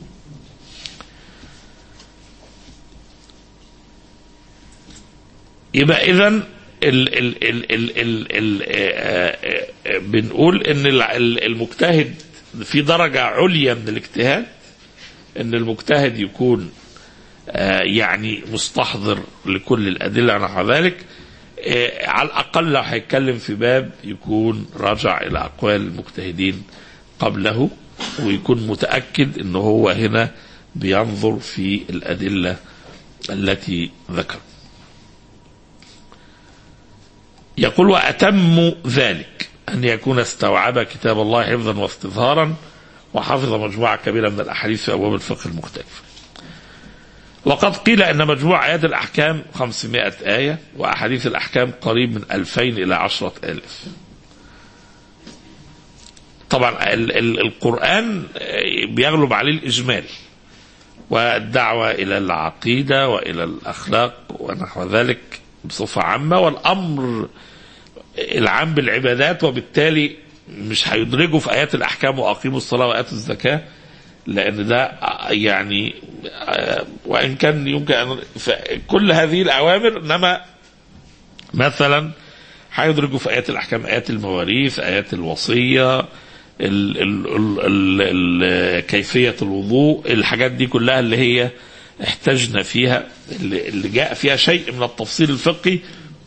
يبقى اذا ال ال ال ال ال ال آه، آه، بنقول ان ال- ال- المجتهد في درجة عليا من الاجتهاد ان المجتهد يكون آه، يعني مستحضر لكل الأدلة نحو ذلك آه، على الأقل لو هيتكلم في باب يكون راجع إلى أقوال المجتهدين قبله ويكون متأكد أنه هو هنا بينظر في الأدلة التي ذكر يقول وأتم ذلك أن يكون استوعب كتاب الله حفظا واستظهارا وحفظ مجموعة كبيرة من الأحاديث في أبواب الفقه المختلفة وقد قيل أن مجموع آيات الأحكام 500 آية وأحاديث الأحكام قريب من 2000 إلى 10000 طبعا ال- ال- القرآن آه، بيغلب عليه الإجمال والدعوة إلى العقيدة وإلى الأخلاق ونحو ذلك بصفة عامة والأمر العام بالعبادات وبالتالي مش هيدرجوا في آيات الأحكام وأقيموا الصلاة وآتوا الزكاة لأن ده آه، يعني آه، وإن كان يمكن أن كل هذه الأوامر إنما مثلا هيدرجوا في آيات الأحكام آيات المواريث آيات الوصية ال ال ال ال ال كيفية الوضوء الحاجات دي كلها اللي هي احتجنا فيها اللي, اللي جاء فيها شيء من التفصيل الفقهي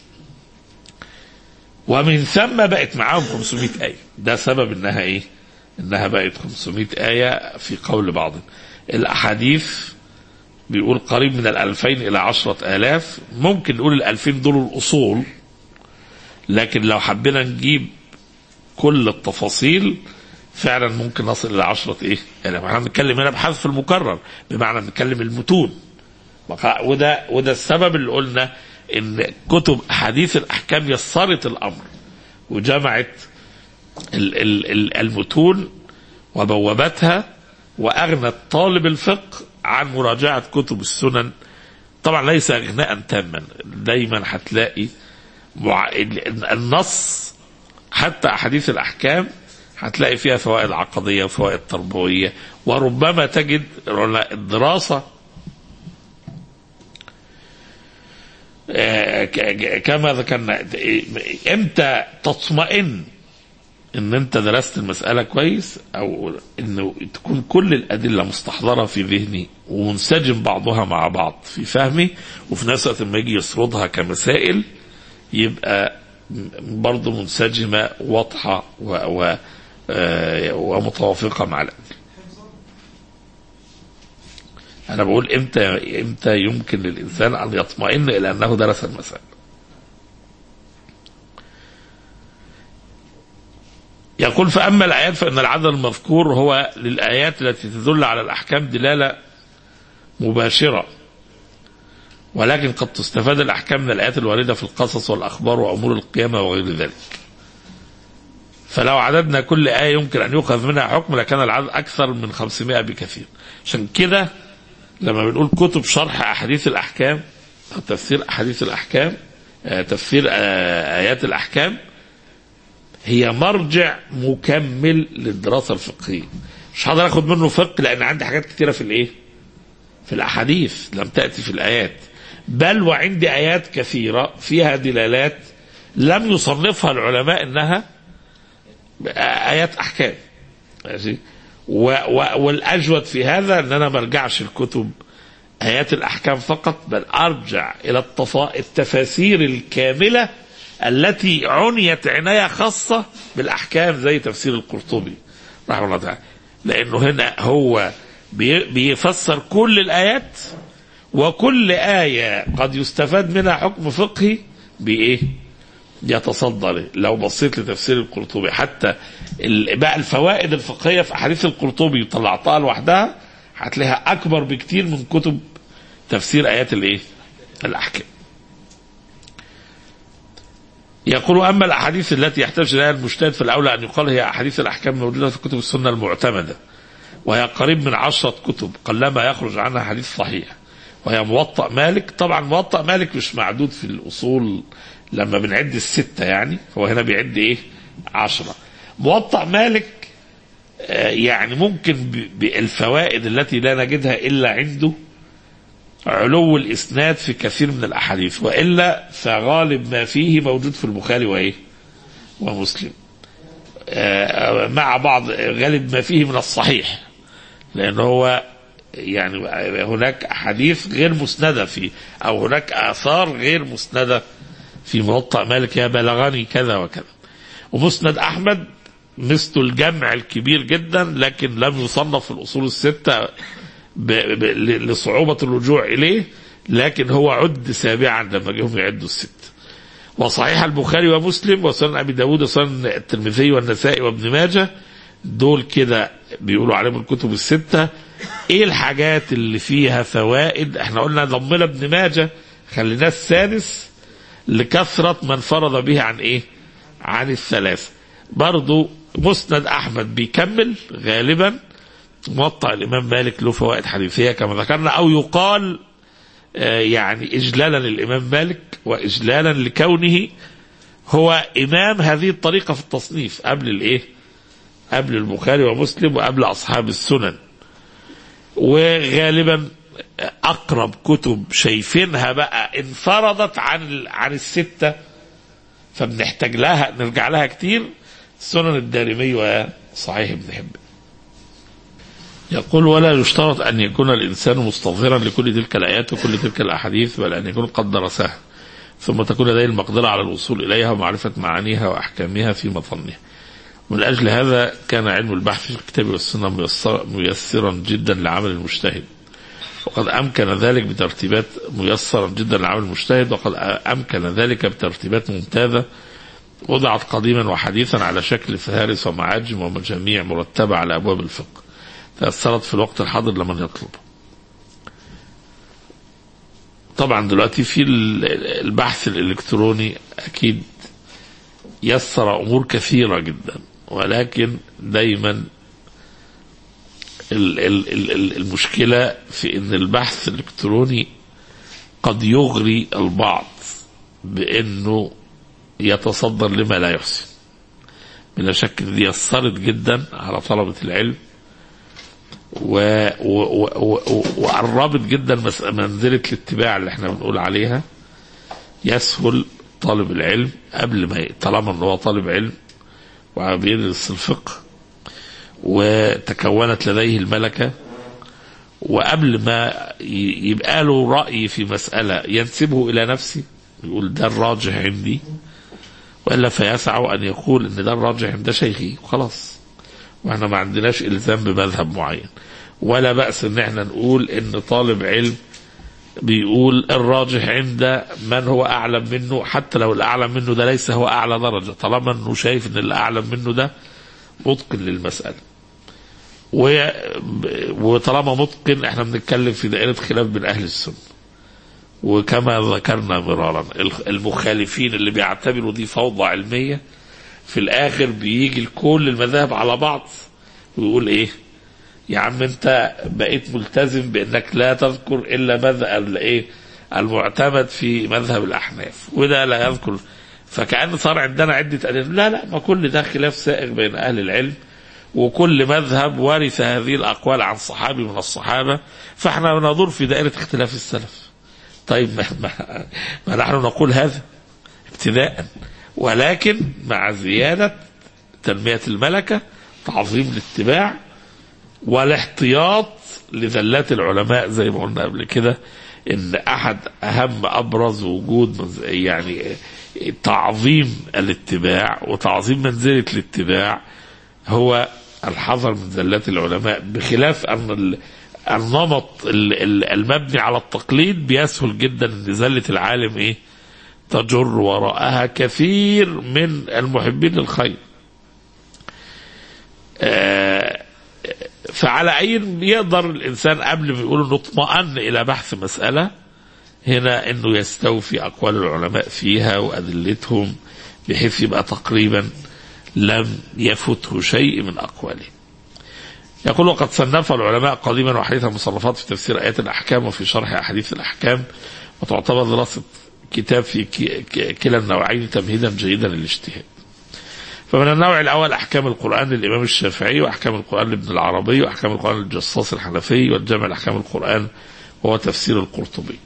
ومن ثم بقت معاهم 500 آية ده سبب انها ايه انها بقت 500 آية في قول بعض الأحاديث بيقول قريب من الألفين إلى عشرة آلاف ممكن نقول الألفين دول الأصول لكن لو حبينا نجيب كل التفاصيل فعلا ممكن نصل إلى عشرة إيه يعني احنا بنتكلم هنا بحذف المكرر بمعنى بنتكلم المتون بقى- وده وده السبب اللي قلنا ان كتب احاديث الاحكام يسرت الامر وجمعت ال- ال- ال- المتون وبوبتها وأغنت طالب الفقه عن مراجعة كتب السنن طبعا ليس إغناء تاما دايما هتلاقي مع... النص حتى أحاديث الأحكام هتلاقي فيها فوائد عقدية وفوائد تربوية وربما تجد الدراسة آه، ك- ك- كما ذكرنا امتى تطمئن ان انت درست المسألة كويس او انه تكون كل الادلة مستحضرة في ذهني ومنسجم بعضها مع بعض في فهمي وفي نفس الوقت لما يجي يسردها كمسائل يبقى م- برضه منسجمة واضحة و و آه، ومتوافقة مع الأدلة أنا بقول إمتى إمتى يمكن للإنسان أن يطمئن إلى أنه درس المسألة يقول فأما الآيات فإن العدد المذكور هو للآيات التي تدل على الأحكام دلالة مباشرة ولكن قد تستفاد الأحكام من الآيات الواردة في القصص والأخبار وأمور القيامة وغير ذلك فلو عددنا كل آية يمكن أن يؤخذ منها حكم لكان العدد أكثر من 500 بكثير عشان كده لما بنقول كتب شرح أحاديث الأحكام أو تفسير أحاديث الأحكام آه، تفسير آه، آيات الأحكام هي مرجع مكمل للدراسة الفقهية مش هقدر اخد منه فقه لان عندي حاجات كتيرة في الايه في الاحاديث لم تأتي في الايات بل وعندي ايات كثيرة فيها دلالات لم يصنفها العلماء انها ايات احكام ماشي و و والاجود في هذا ان انا ما ارجعش الكتب ايات الاحكام فقط بل ارجع الى التفا... التفاسير الكامله التي عنيت عنايه خاصه بالاحكام زي تفسير القرطبي رحمه الله تعالى لانه هنا هو بي... بيفسر كل الايات وكل ايه قد يستفاد منها حكم فقهي بايه؟ يتصدى له لو بصيت لتفسير القرطبي حتى ال- بقى الفوائد الفقهيه في احاديث القرطبي طلعتها لوحدها هتلاقيها اكبر بكتير من كتب تفسير ايات الايه؟ الاحكام. يقول اما الاحاديث التي يحتاج اليها المجتهد فالاولى ان يقال هي احاديث الاحكام الموجوده في كتب السنه المعتمده. وهي قريب من عشرة كتب قلما يخرج عنها حديث صحيح وهي موطأ مالك طبعا موطأ مالك مش معدود في الأصول لما بنعد الستة يعني هو هنا بيعد إيه عشرة موطأ مالك آه، يعني ممكن ب- بالفوائد التي لا نجدها إلا عنده علو الإسناد في كثير من الأحاديث وإلا فغالب ما فيه موجود في البخاري وإيه ومسلم آه، مع بعض غالب ما فيه من الصحيح لأن هو يعني هناك أحاديث غير مسندة في أو هناك آثار غير مسندة في موطأ مالك يا بلغني كذا وكذا ومسند أحمد مثل الجمع الكبير جدا لكن لم يصنف في الأصول الستة ب... ب... ل- لصعوبة الرجوع إليه لكن هو عد سابعا لما جهم يعدوا الست وصحيح البخاري ومسلم وسنن أبي داود وسنن الترمذي والنسائي وابن ماجه دول كده بيقولوا عليهم الكتب الستة ايه الحاجات اللي فيها فوائد احنا قلنا ضمنا ابن ماجه خليناه السادس لكثرة من فرض به عن ايه عن الثلاثة برضو مسند احمد بيكمل غالبا موطأ الامام مالك له فوائد حديثية كما ذكرنا او يقال آه، يعني اجلالا للامام مالك واجلالا لكونه هو امام هذه الطريقة في التصنيف قبل الايه قبل البخاري ومسلم وقبل اصحاب السنن وغالبا اقرب كتب شايفينها بقى انفرضت عن عن السته فبنحتاج لها نرجع لها كتير سنن الدارمي وصحيح ابن حبان يقول ولا يشترط ان يكون الانسان مستظهرا لكل تلك الايات وكل تلك الاحاديث بل ان يكون قد درسها ثم تكون لديه المقدره على الوصول اليها ومعرفه معانيها واحكامها في مظنها من أجل هذا كان علم البحث في الكتاب والسنة ميسر ميسرا جدا لعمل المجتهد وقد أمكن ذلك بترتيبات ميسرا جدا لعمل المجتهد وقد أمكن ذلك بترتيبات ممتازة وضعت قديما وحديثا على شكل فهارس ومعاجم ومجاميع مرتبة على أبواب الفقه تأثرت في الوقت الحاضر لمن يطلب طبعا دلوقتي في البحث الإلكتروني أكيد يسر امور كثيره جدا ولكن دايما ال- ال- ال- ال- المشكلة في ان البحث الالكتروني قد يغري البعض بانه يتصدر لما لا يحسن بلا شك إن دي اثرت جدا على طلبة العلم و- و- و- و- وقربت جدا مس- منزلة الاتباع اللي احنا بنقول عليها يسهل طالب العلم قبل ما ي- طالما ان هو طالب علم وبيدرس الفقه وتكونت لديه الملكة وقبل ما ي- يبقى له رأي في مسألة ينسبه إلى نفسه يقول ده الراجح عندي وإلا فيسع أن يقول إن ده الراجح عند شيخي وخلاص واحنا ما عندناش إلزام بمذهب معين ولا بأس إن احنا نقول إن طالب علم بيقول الراجح عند من هو أعلم منه حتى لو الأعلم منه ده ليس هو أعلى درجة طالما إنه شايف إن الأعلم منه ده متقن للمسألة و... وطالما متقن احنا بنتكلم في دائرة خلاف بين أهل السنة وكما ذكرنا مرارا الخ- المخالفين اللي بيعتبروا دي فوضى علمية في الآخر بيجي كل المذاهب على بعض ويقول إيه يا عم أنت بقيت ملتزم بأنك لا تذكر إلا مذهب الإيه المعتمد في مذهب الأحناف وده لا يذكر فكأن صار عندنا عدة أدلة لا لا ما كل ده خلاف سائغ بين أهل العلم وكل مذهب ورث هذه الأقوال عن صحابي من الصحابة فاحنا بندور في دائرة اختلاف السلف طيب ما, ما, ما نحن نقول هذا ابتداء ولكن مع زيادة تنمية الملكة تعظيم الاتباع والاحتياط لذلات العلماء زي ما قلنا قبل كده ان احد اهم ابرز وجود منز- يعني تعظيم الاتباع وتعظيم منزله الاتباع هو الحذر من زلات العلماء بخلاف ان ال- النمط ال- ال- المبني على التقليد بيسهل جدا ان زله العالم ايه تجر وراءها كثير من المحبين للخير آه، فعلى أي يقدر الإنسان قبل ما يقول إنه اطمأن إلى بحث مسألة هنا إنه يستوفي أقوال العلماء فيها وأدلتهم بحيث يبقى تقريبا لم يفته شيء من أقوالهم يقول وقد صنف العلماء قديما وحديثا مصنفات في تفسير آيات الأحكام وفي شرح أحاديث الأحكام وتعتبر دراسة كتاب في ك- ك- كلا النوعين تمهيدا جيدا للاجتهاد فمن النوع الأول أحكام القرآن للإمام الشافعي وأحكام القرآن لابن العربي وأحكام القرآن للجصاص الحنفي والجامع لأحكام القرآن وهو تفسير القرطبي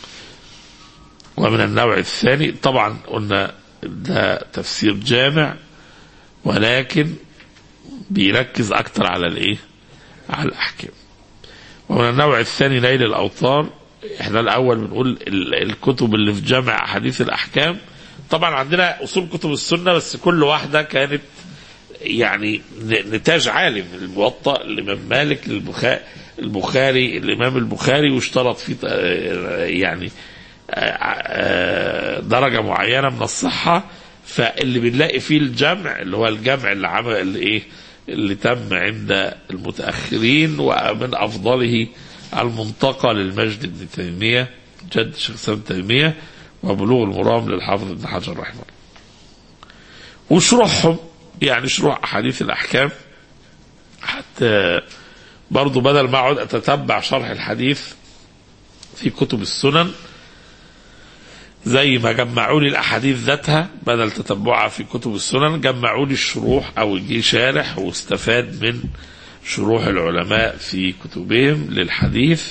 ومن النوع الثاني طبعا قلنا ده تفسير جامع ولكن بيركز أكتر على الإيه على الأحكام ومن النوع الثاني نيل الأوطار احنا الأول بنقول ال- الكتب اللي في جامع أحاديث الأحكام طبعا عندنا أصول كتب السنة بس كل واحدة كانت يعني ن- نتاج عالم الموطأ الإمام مالك البخاري البخاري الإمام البخاري واشترط فيه آه، يعني آه، آه، درجة معينة من الصحة فاللي بنلاقي فيه الجمع اللي هو الجمع اللي عمل اللي ايه اللي تم عند المتأخرين ومن أفضله المنتقى للمجد بن تيمية جد شيخ الإسلام ابن تيمية وبلوغ المرام للحافظ ابن حجر رحمه الله وشروحهم يعني شروح أحاديث الأحكام حتى برضو بدل ما أقعد أتتبع شرح الحديث في كتب السنن زي ما جمعوا لي الاحاديث ذاتها بدل تتبعها في كتب السنن جمعوا لي الشروح او جه شارح واستفاد من شروح العلماء في كتبهم للحديث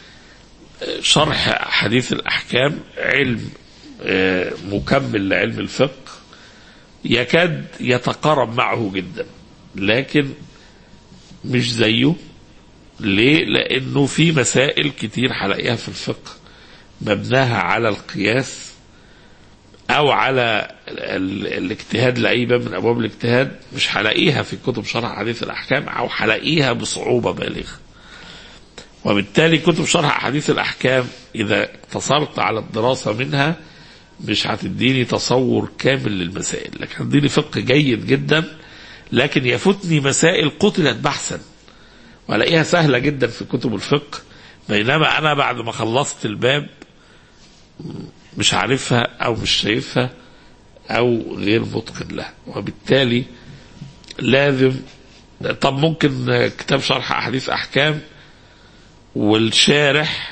شرح حديث الاحكام علم آه، مكمل لعلم الفقه يكاد يتقارب معه جدا لكن مش زيه ليه؟ لانه في مسائل كتير هلاقيها في الفقه مبناها على القياس او على ال- الاجتهاد لاي باب من ابواب الاجتهاد مش هلاقيها في كتب شرح حديث الاحكام او هلاقيها بصعوبه بالغه وبالتالي كتب شرح احاديث الاحكام اذا اقتصرت على الدراسه منها مش هتديني تصور كامل للمسائل لكن هتديني فقه جيد جدا لكن يفوتني مسائل قتلت بحثا والاقيها سهله جدا في كتب الفقه بينما انا بعد ما خلصت الباب مش عارفها او مش شايفها او غير متقن لها وبالتالي لازم طب ممكن آه، كتاب شرح احاديث احكام والشارح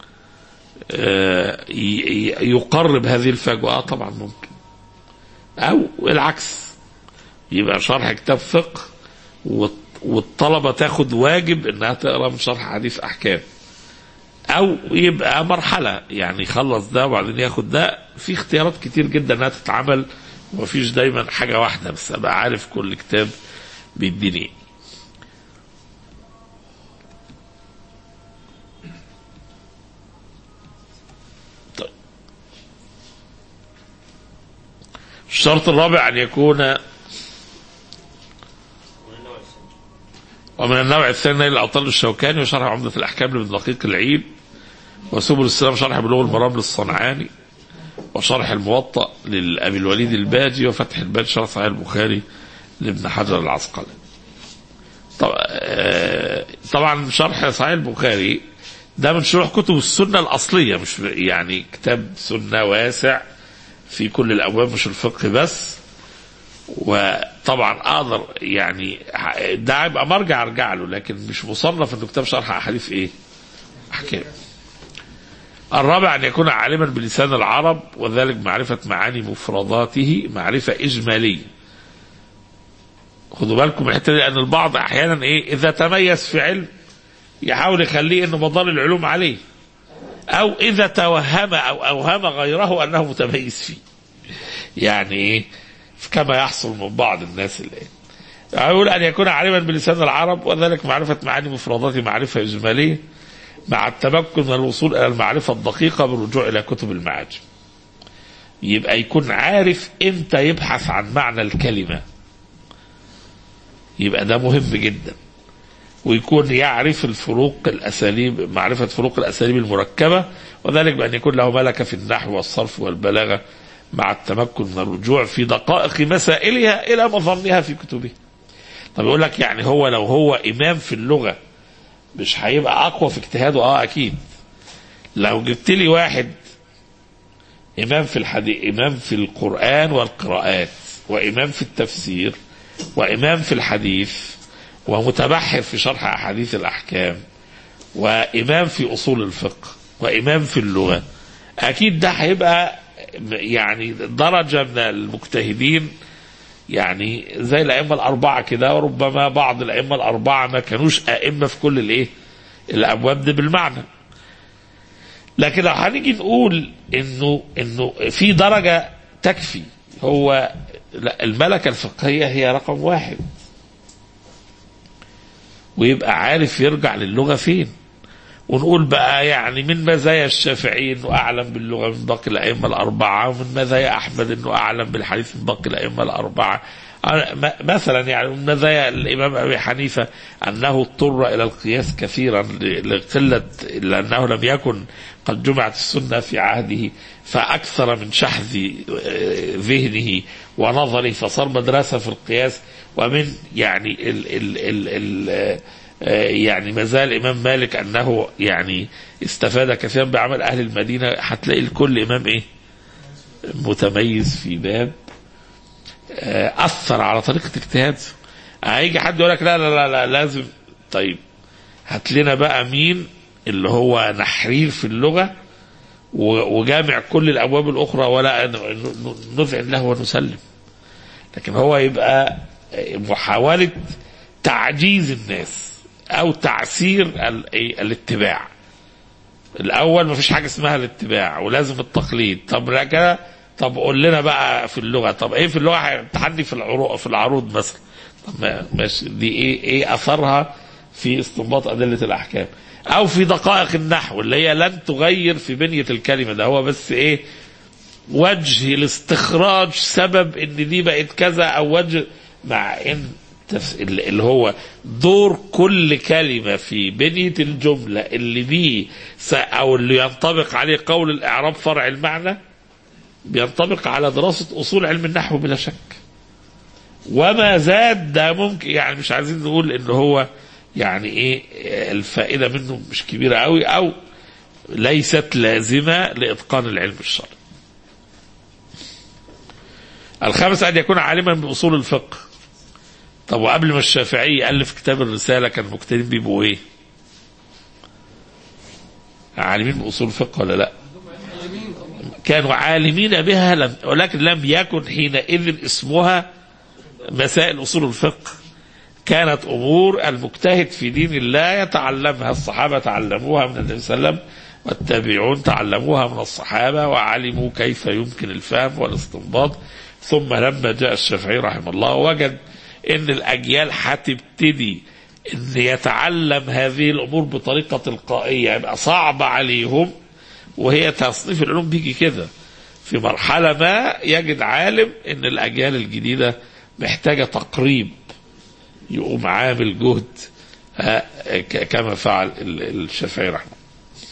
آه، ي- ي- يقرب هذه الفجوه آه طبعا ممكن او العكس يبقى شرح كتاب فقه والط- والطلبه تاخد واجب انها تقرا من شرح حديث احكام او يبقى مرحله يعني يخلص ده وبعدين ياخد ده في اختيارات كتير جدا انها تتعمل ومفيش دايما حاجه واحده بس ابقى عارف كل كتاب بيديني ايه طيب. الشرط الرابع ان يكون ومن النوع الثاني نيل الأبطال الشوكاني وشرح عمدة الأحكام لابن دقيق العيد وسبل السلام شرح بلوغ المرام للصنعاني وشرح الموطأ للأبي الوليد الباجي وفتح الباجي شرح صحيح البخاري لابن حجر العسقلاني طب- آه، طبعا شرح صحيح البخاري ده من شروح كتب السنة الأصلية مش يعني كتاب سنة واسع في كل الأبواب مش الفقه بس وطبعا اقدر يعني ده يبقى مرجع ارجع له لكن مش مصنف انه كتاب شرح احاديث ايه؟ احكام. الرابع ان يكون عالما بلسان العرب وذلك معرفه معاني مفرداته معرفه اجماليه. خدوا بالكم من الحته دي لان البعض احيانا ايه اذا تميز في علم يحاول يخليه انه مدار العلوم عليه. او اذا توهم او اوهم غيره انه متميز فيه. يعني ايه؟ كما يحصل من بعض الناس اللي يقول أن يكون عالما بلسان العرب وذلك معرفة معاني مفردات معرفة إجمالية مع التمكن من الوصول إلى المعرفة الدقيقة بالرجوع إلى كتب المعاجم يبقى يكون عارف إمتى يبحث عن معنى الكلمة يبقى ده مهم جدا ويكون يعرف الفروق الأساليب معرفة فروق الأساليب المركبة وذلك بأن يكون له ملكة في النحو والصرف والبلاغة مع التمكن من الرجوع في دقائق مسائلها إلى مظنها في كتبه طب يقول لك يعني هو لو هو إمام في اللغة مش هيبقى أقوى في اجتهاده اه أكيد لو جبت لي واحد إمام في الحديث إمام في القرآن والقراءات وإمام في التفسير وإمام في الحديث ومتبحر في شرح أحاديث الأحكام وإمام في أصول الفقه وإمام في اللغة أكيد ده هيبقى يعني درجة من المجتهدين يعني زي الأئمة الأربعة كده وربما بعض الأئمة الأربعة ما كانوش أئمة في كل الإيه الأبواب دي بالمعنى لكن لو هنيجي نقول إنه إنه في درجة تكفي هو لا الملكة الفقهية هي رقم واحد ويبقى عارف يرجع للغة فين ونقول بقى يعني من مزايا الشافعي انه اعلم باللغه من باقي الائمه الاربعه ومن مزايا احمد انه اعلم بالحديث من باقي الائمه الاربعه مثلا يعني من مزايا الامام ابي حنيفه انه اضطر الى القياس كثيرا لقله لانه لم يكن قد جمعت السنه في عهده فاكثر من شحذ ذهنه ونظره فصار مدرسه في القياس ومن يعني ال ال ال ال يعني ما زال الامام مالك انه يعني استفاد كثيرا بعمل اهل المدينه هتلاقي الكل امام ايه؟ متميز في باب اثر على طريقه اجتهاده هيجي حد يقول لك لا لا لا, لا لازم طيب هات لنا بقى مين اللي هو نحرير في اللغه وجامع كل الابواب الاخرى ولا نذعن له ونسلم لكن هو يبقى محاوله تعجيز الناس او تعسير الاتباع الاول ما فيش حاجه اسمها الاتباع ولازم التقليد طب كده طب قول لنا بقى في اللغه طب ايه في اللغه تحدي في العروض في العروض مثلا طب ماشي دي ايه ايه اثرها في استنباط ادله الاحكام او في دقائق النحو اللي هي لن تغير في بنيه الكلمه ده هو بس ايه وجه لاستخراج سبب ان دي بقت كذا او وجه مع ان اللي هو دور كل كلمة في بنية الجملة اللي بيه أو اللي ينطبق عليه قول الإعراب فرع المعنى بينطبق على دراسة أصول علم النحو بلا شك وما زاد ده ممكن يعني مش عايزين نقول إن هو يعني إيه الفائدة منه مش كبيرة قوي أو ليست لازمة لإتقان العلم الشرعي الخامس أن يكون عالما بأصول الفقه طب وقبل ما الشافعي يألف كتاب الرسالة كان المجتهدين بيبقوا ايه؟ عالمين بأصول الفقه ولا لا؟ كانوا عالمين بها لم ولكن لم يكن حينئذ اسمها مسائل أصول الفقه كانت أمور المجتهد في دين الله يتعلمها الصحابة تعلموها من النبي صلى الله عليه وسلم والتابعون تعلموها من الصحابة وعلموا كيف يمكن الفهم والاستنباط ثم لما جاء الشافعي رحمه الله وجد ان الاجيال هتبتدي ان يتعلم هذه الامور بطريقه تلقائيه يبقى صعب عليهم وهي تصنيف العلوم بيجي كده في مرحله ما يجد عالم ان الاجيال الجديده محتاجه تقريب يقوم عامل جهد ها، ك- كما فعل ال- الشافعي رحمه الله.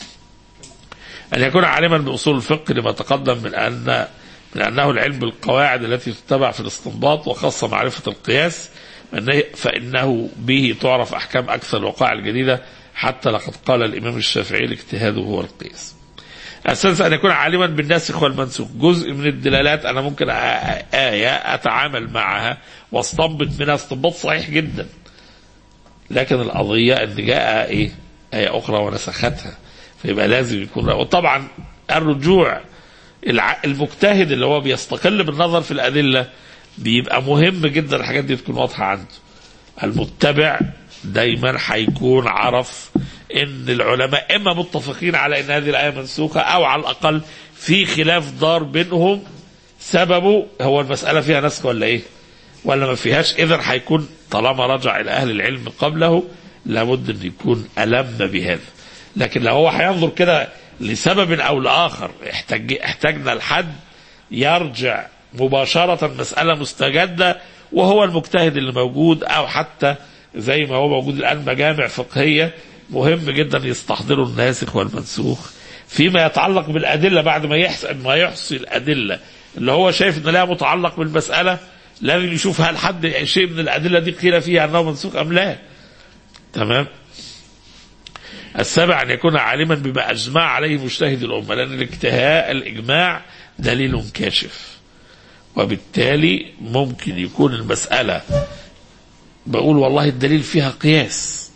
أن يكون عالما بأصول الفقه لما تقدم من أن من أنه العلم بالقواعد التي تتبع في الاستنباط وخاصة معرفة القياس فإنه- فإنه به تعرف أحكام أكثر الوقائع الجديدة حتى لقد قال الإمام الشافعي الاجتهاد هو القياس السادس أن يكون عالما بالناسخ والمنسوخ جزء من الدلالات أنا ممكن آ- آ- آية أتعامل معها واستنبط منها استنباط صحيح جدا لكن القضية أن جاء إيه آية أخرى ونسختها فيبقى لازم يكون وطبعا الرجوع الع- المجتهد اللي هو بيستقل بالنظر في الأدلة بيبقى مهم جدا الحاجات دي تكون واضحة عنده المتبع دايما هيكون عرف ان العلماء اما متفقين على ان هذه الايه منسوخه او على الاقل في خلاف دار بينهم سببه هو المساله فيها نسخ ولا ايه؟ ولا ما فيهاش اذا هيكون طالما رجع الى اهل العلم قبله لابد ان يكون الم بهذا لكن لو هو هينظر كده لسبب او لاخر احتاج احتاجنا لحد يرجع مباشره مساله مستجده وهو المجتهد اللي موجود او حتى زي ما هو موجود الان مجامع فقهيه مهم جدا يستحضروا الناسخ والمنسوخ فيما يتعلق بالادله بعد ما يحصي ما يحصي الادله اللي هو شايف ان لها متعلق بالمساله لازم يشوف هل حد شيء من الادله دي قيل فيها انه منسوخ ام لا تمام السابع ان يكون عالما بما اجمع عليه مجتهد الامه لان الاجتهاء الاجماع دليل كاشف وبالتالي ممكن يكون المساله بقول والله الدليل فيها قياس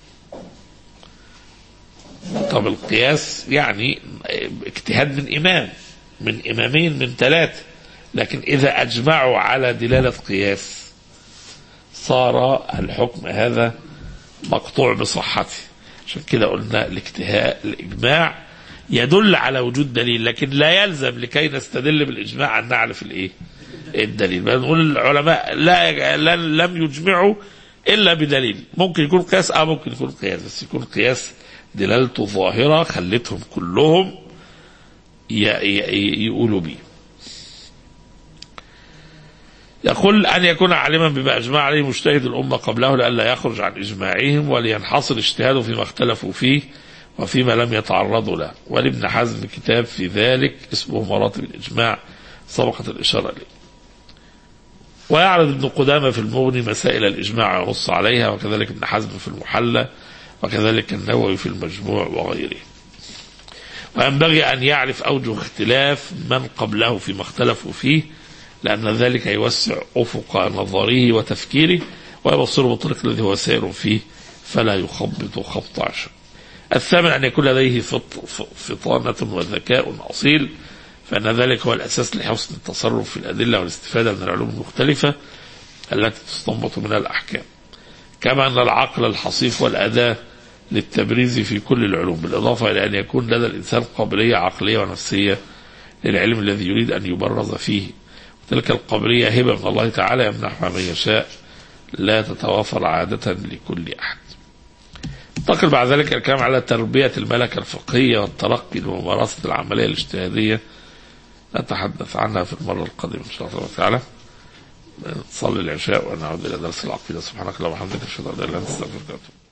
طب القياس يعني اجتهاد من امام من امامين من ثلاثه لكن اذا اجمعوا على دلاله قياس صار الحكم هذا مقطوع بصحته عشان كده قلنا الاجتهاء الاجماع يدل على وجود دليل لكن لا يلزم لكي نستدل بالاجماع ان نعرف الايه الدليل بنقول العلماء لا لا- لم يجمعوا الا بدليل ممكن يكون قياس اه ممكن يكون قياس بس يكون قياس دلالته ظاهره خلتهم كلهم ي- ي- يقولوا بيه يقول أن يكون عالما بما أجمع عليه مجتهد الأمة قبله لئلا يخرج عن إجماعهم ولينحصر اجتهاده فيما اختلفوا فيه وفيما لم يتعرضوا له ولابن حزم كتاب في ذلك اسمه مراتب الإجماع سبقت الإشارة إليه ويعرض ابن قدامة في المغني مسائل الإجماع وينص عليها وكذلك ابن حزم في المحلى وكذلك النووي في المجموع وغيره وينبغي أن يعرف أوجه اختلاف من قبله فيما اختلفوا فيه لأن ذلك يوسع أفق نظره وتفكيره ويبصره بالطريق الذي هو سائر فيه فلا يخبط خبط عشر الثامن أن يكون لديه فط- ف- فطانة وذكاء أصيل فإن ذلك هو الأساس لحسن التصرف في الأدلة والاستفادة من العلوم المختلفة التي تستنبط منها الأحكام كما أن العقل الحصيف والأداة للتبريز في كل العلوم بالإضافة إلى أن يكون لدى الإنسان قابلية عقلية ونفسية للعلم الذي يريد أن يبرز فيه تلك القابلية هبة من الله تعالى يمنحها من يشاء لا تتوافر عادة لكل أحد انتقل بعد ذلك الكلام على تربية الملكة الفقهية والترقي لممارسة العملية الاجتهادية نتحدث عنها في المرة القادمة إن شاء الله تعالى نصلي العشاء ونعود إلى درس العقيدة سبحانك اللهم وبحمدك أشهد أن لا إله إلا أنت أستغفرك وأتوب إليك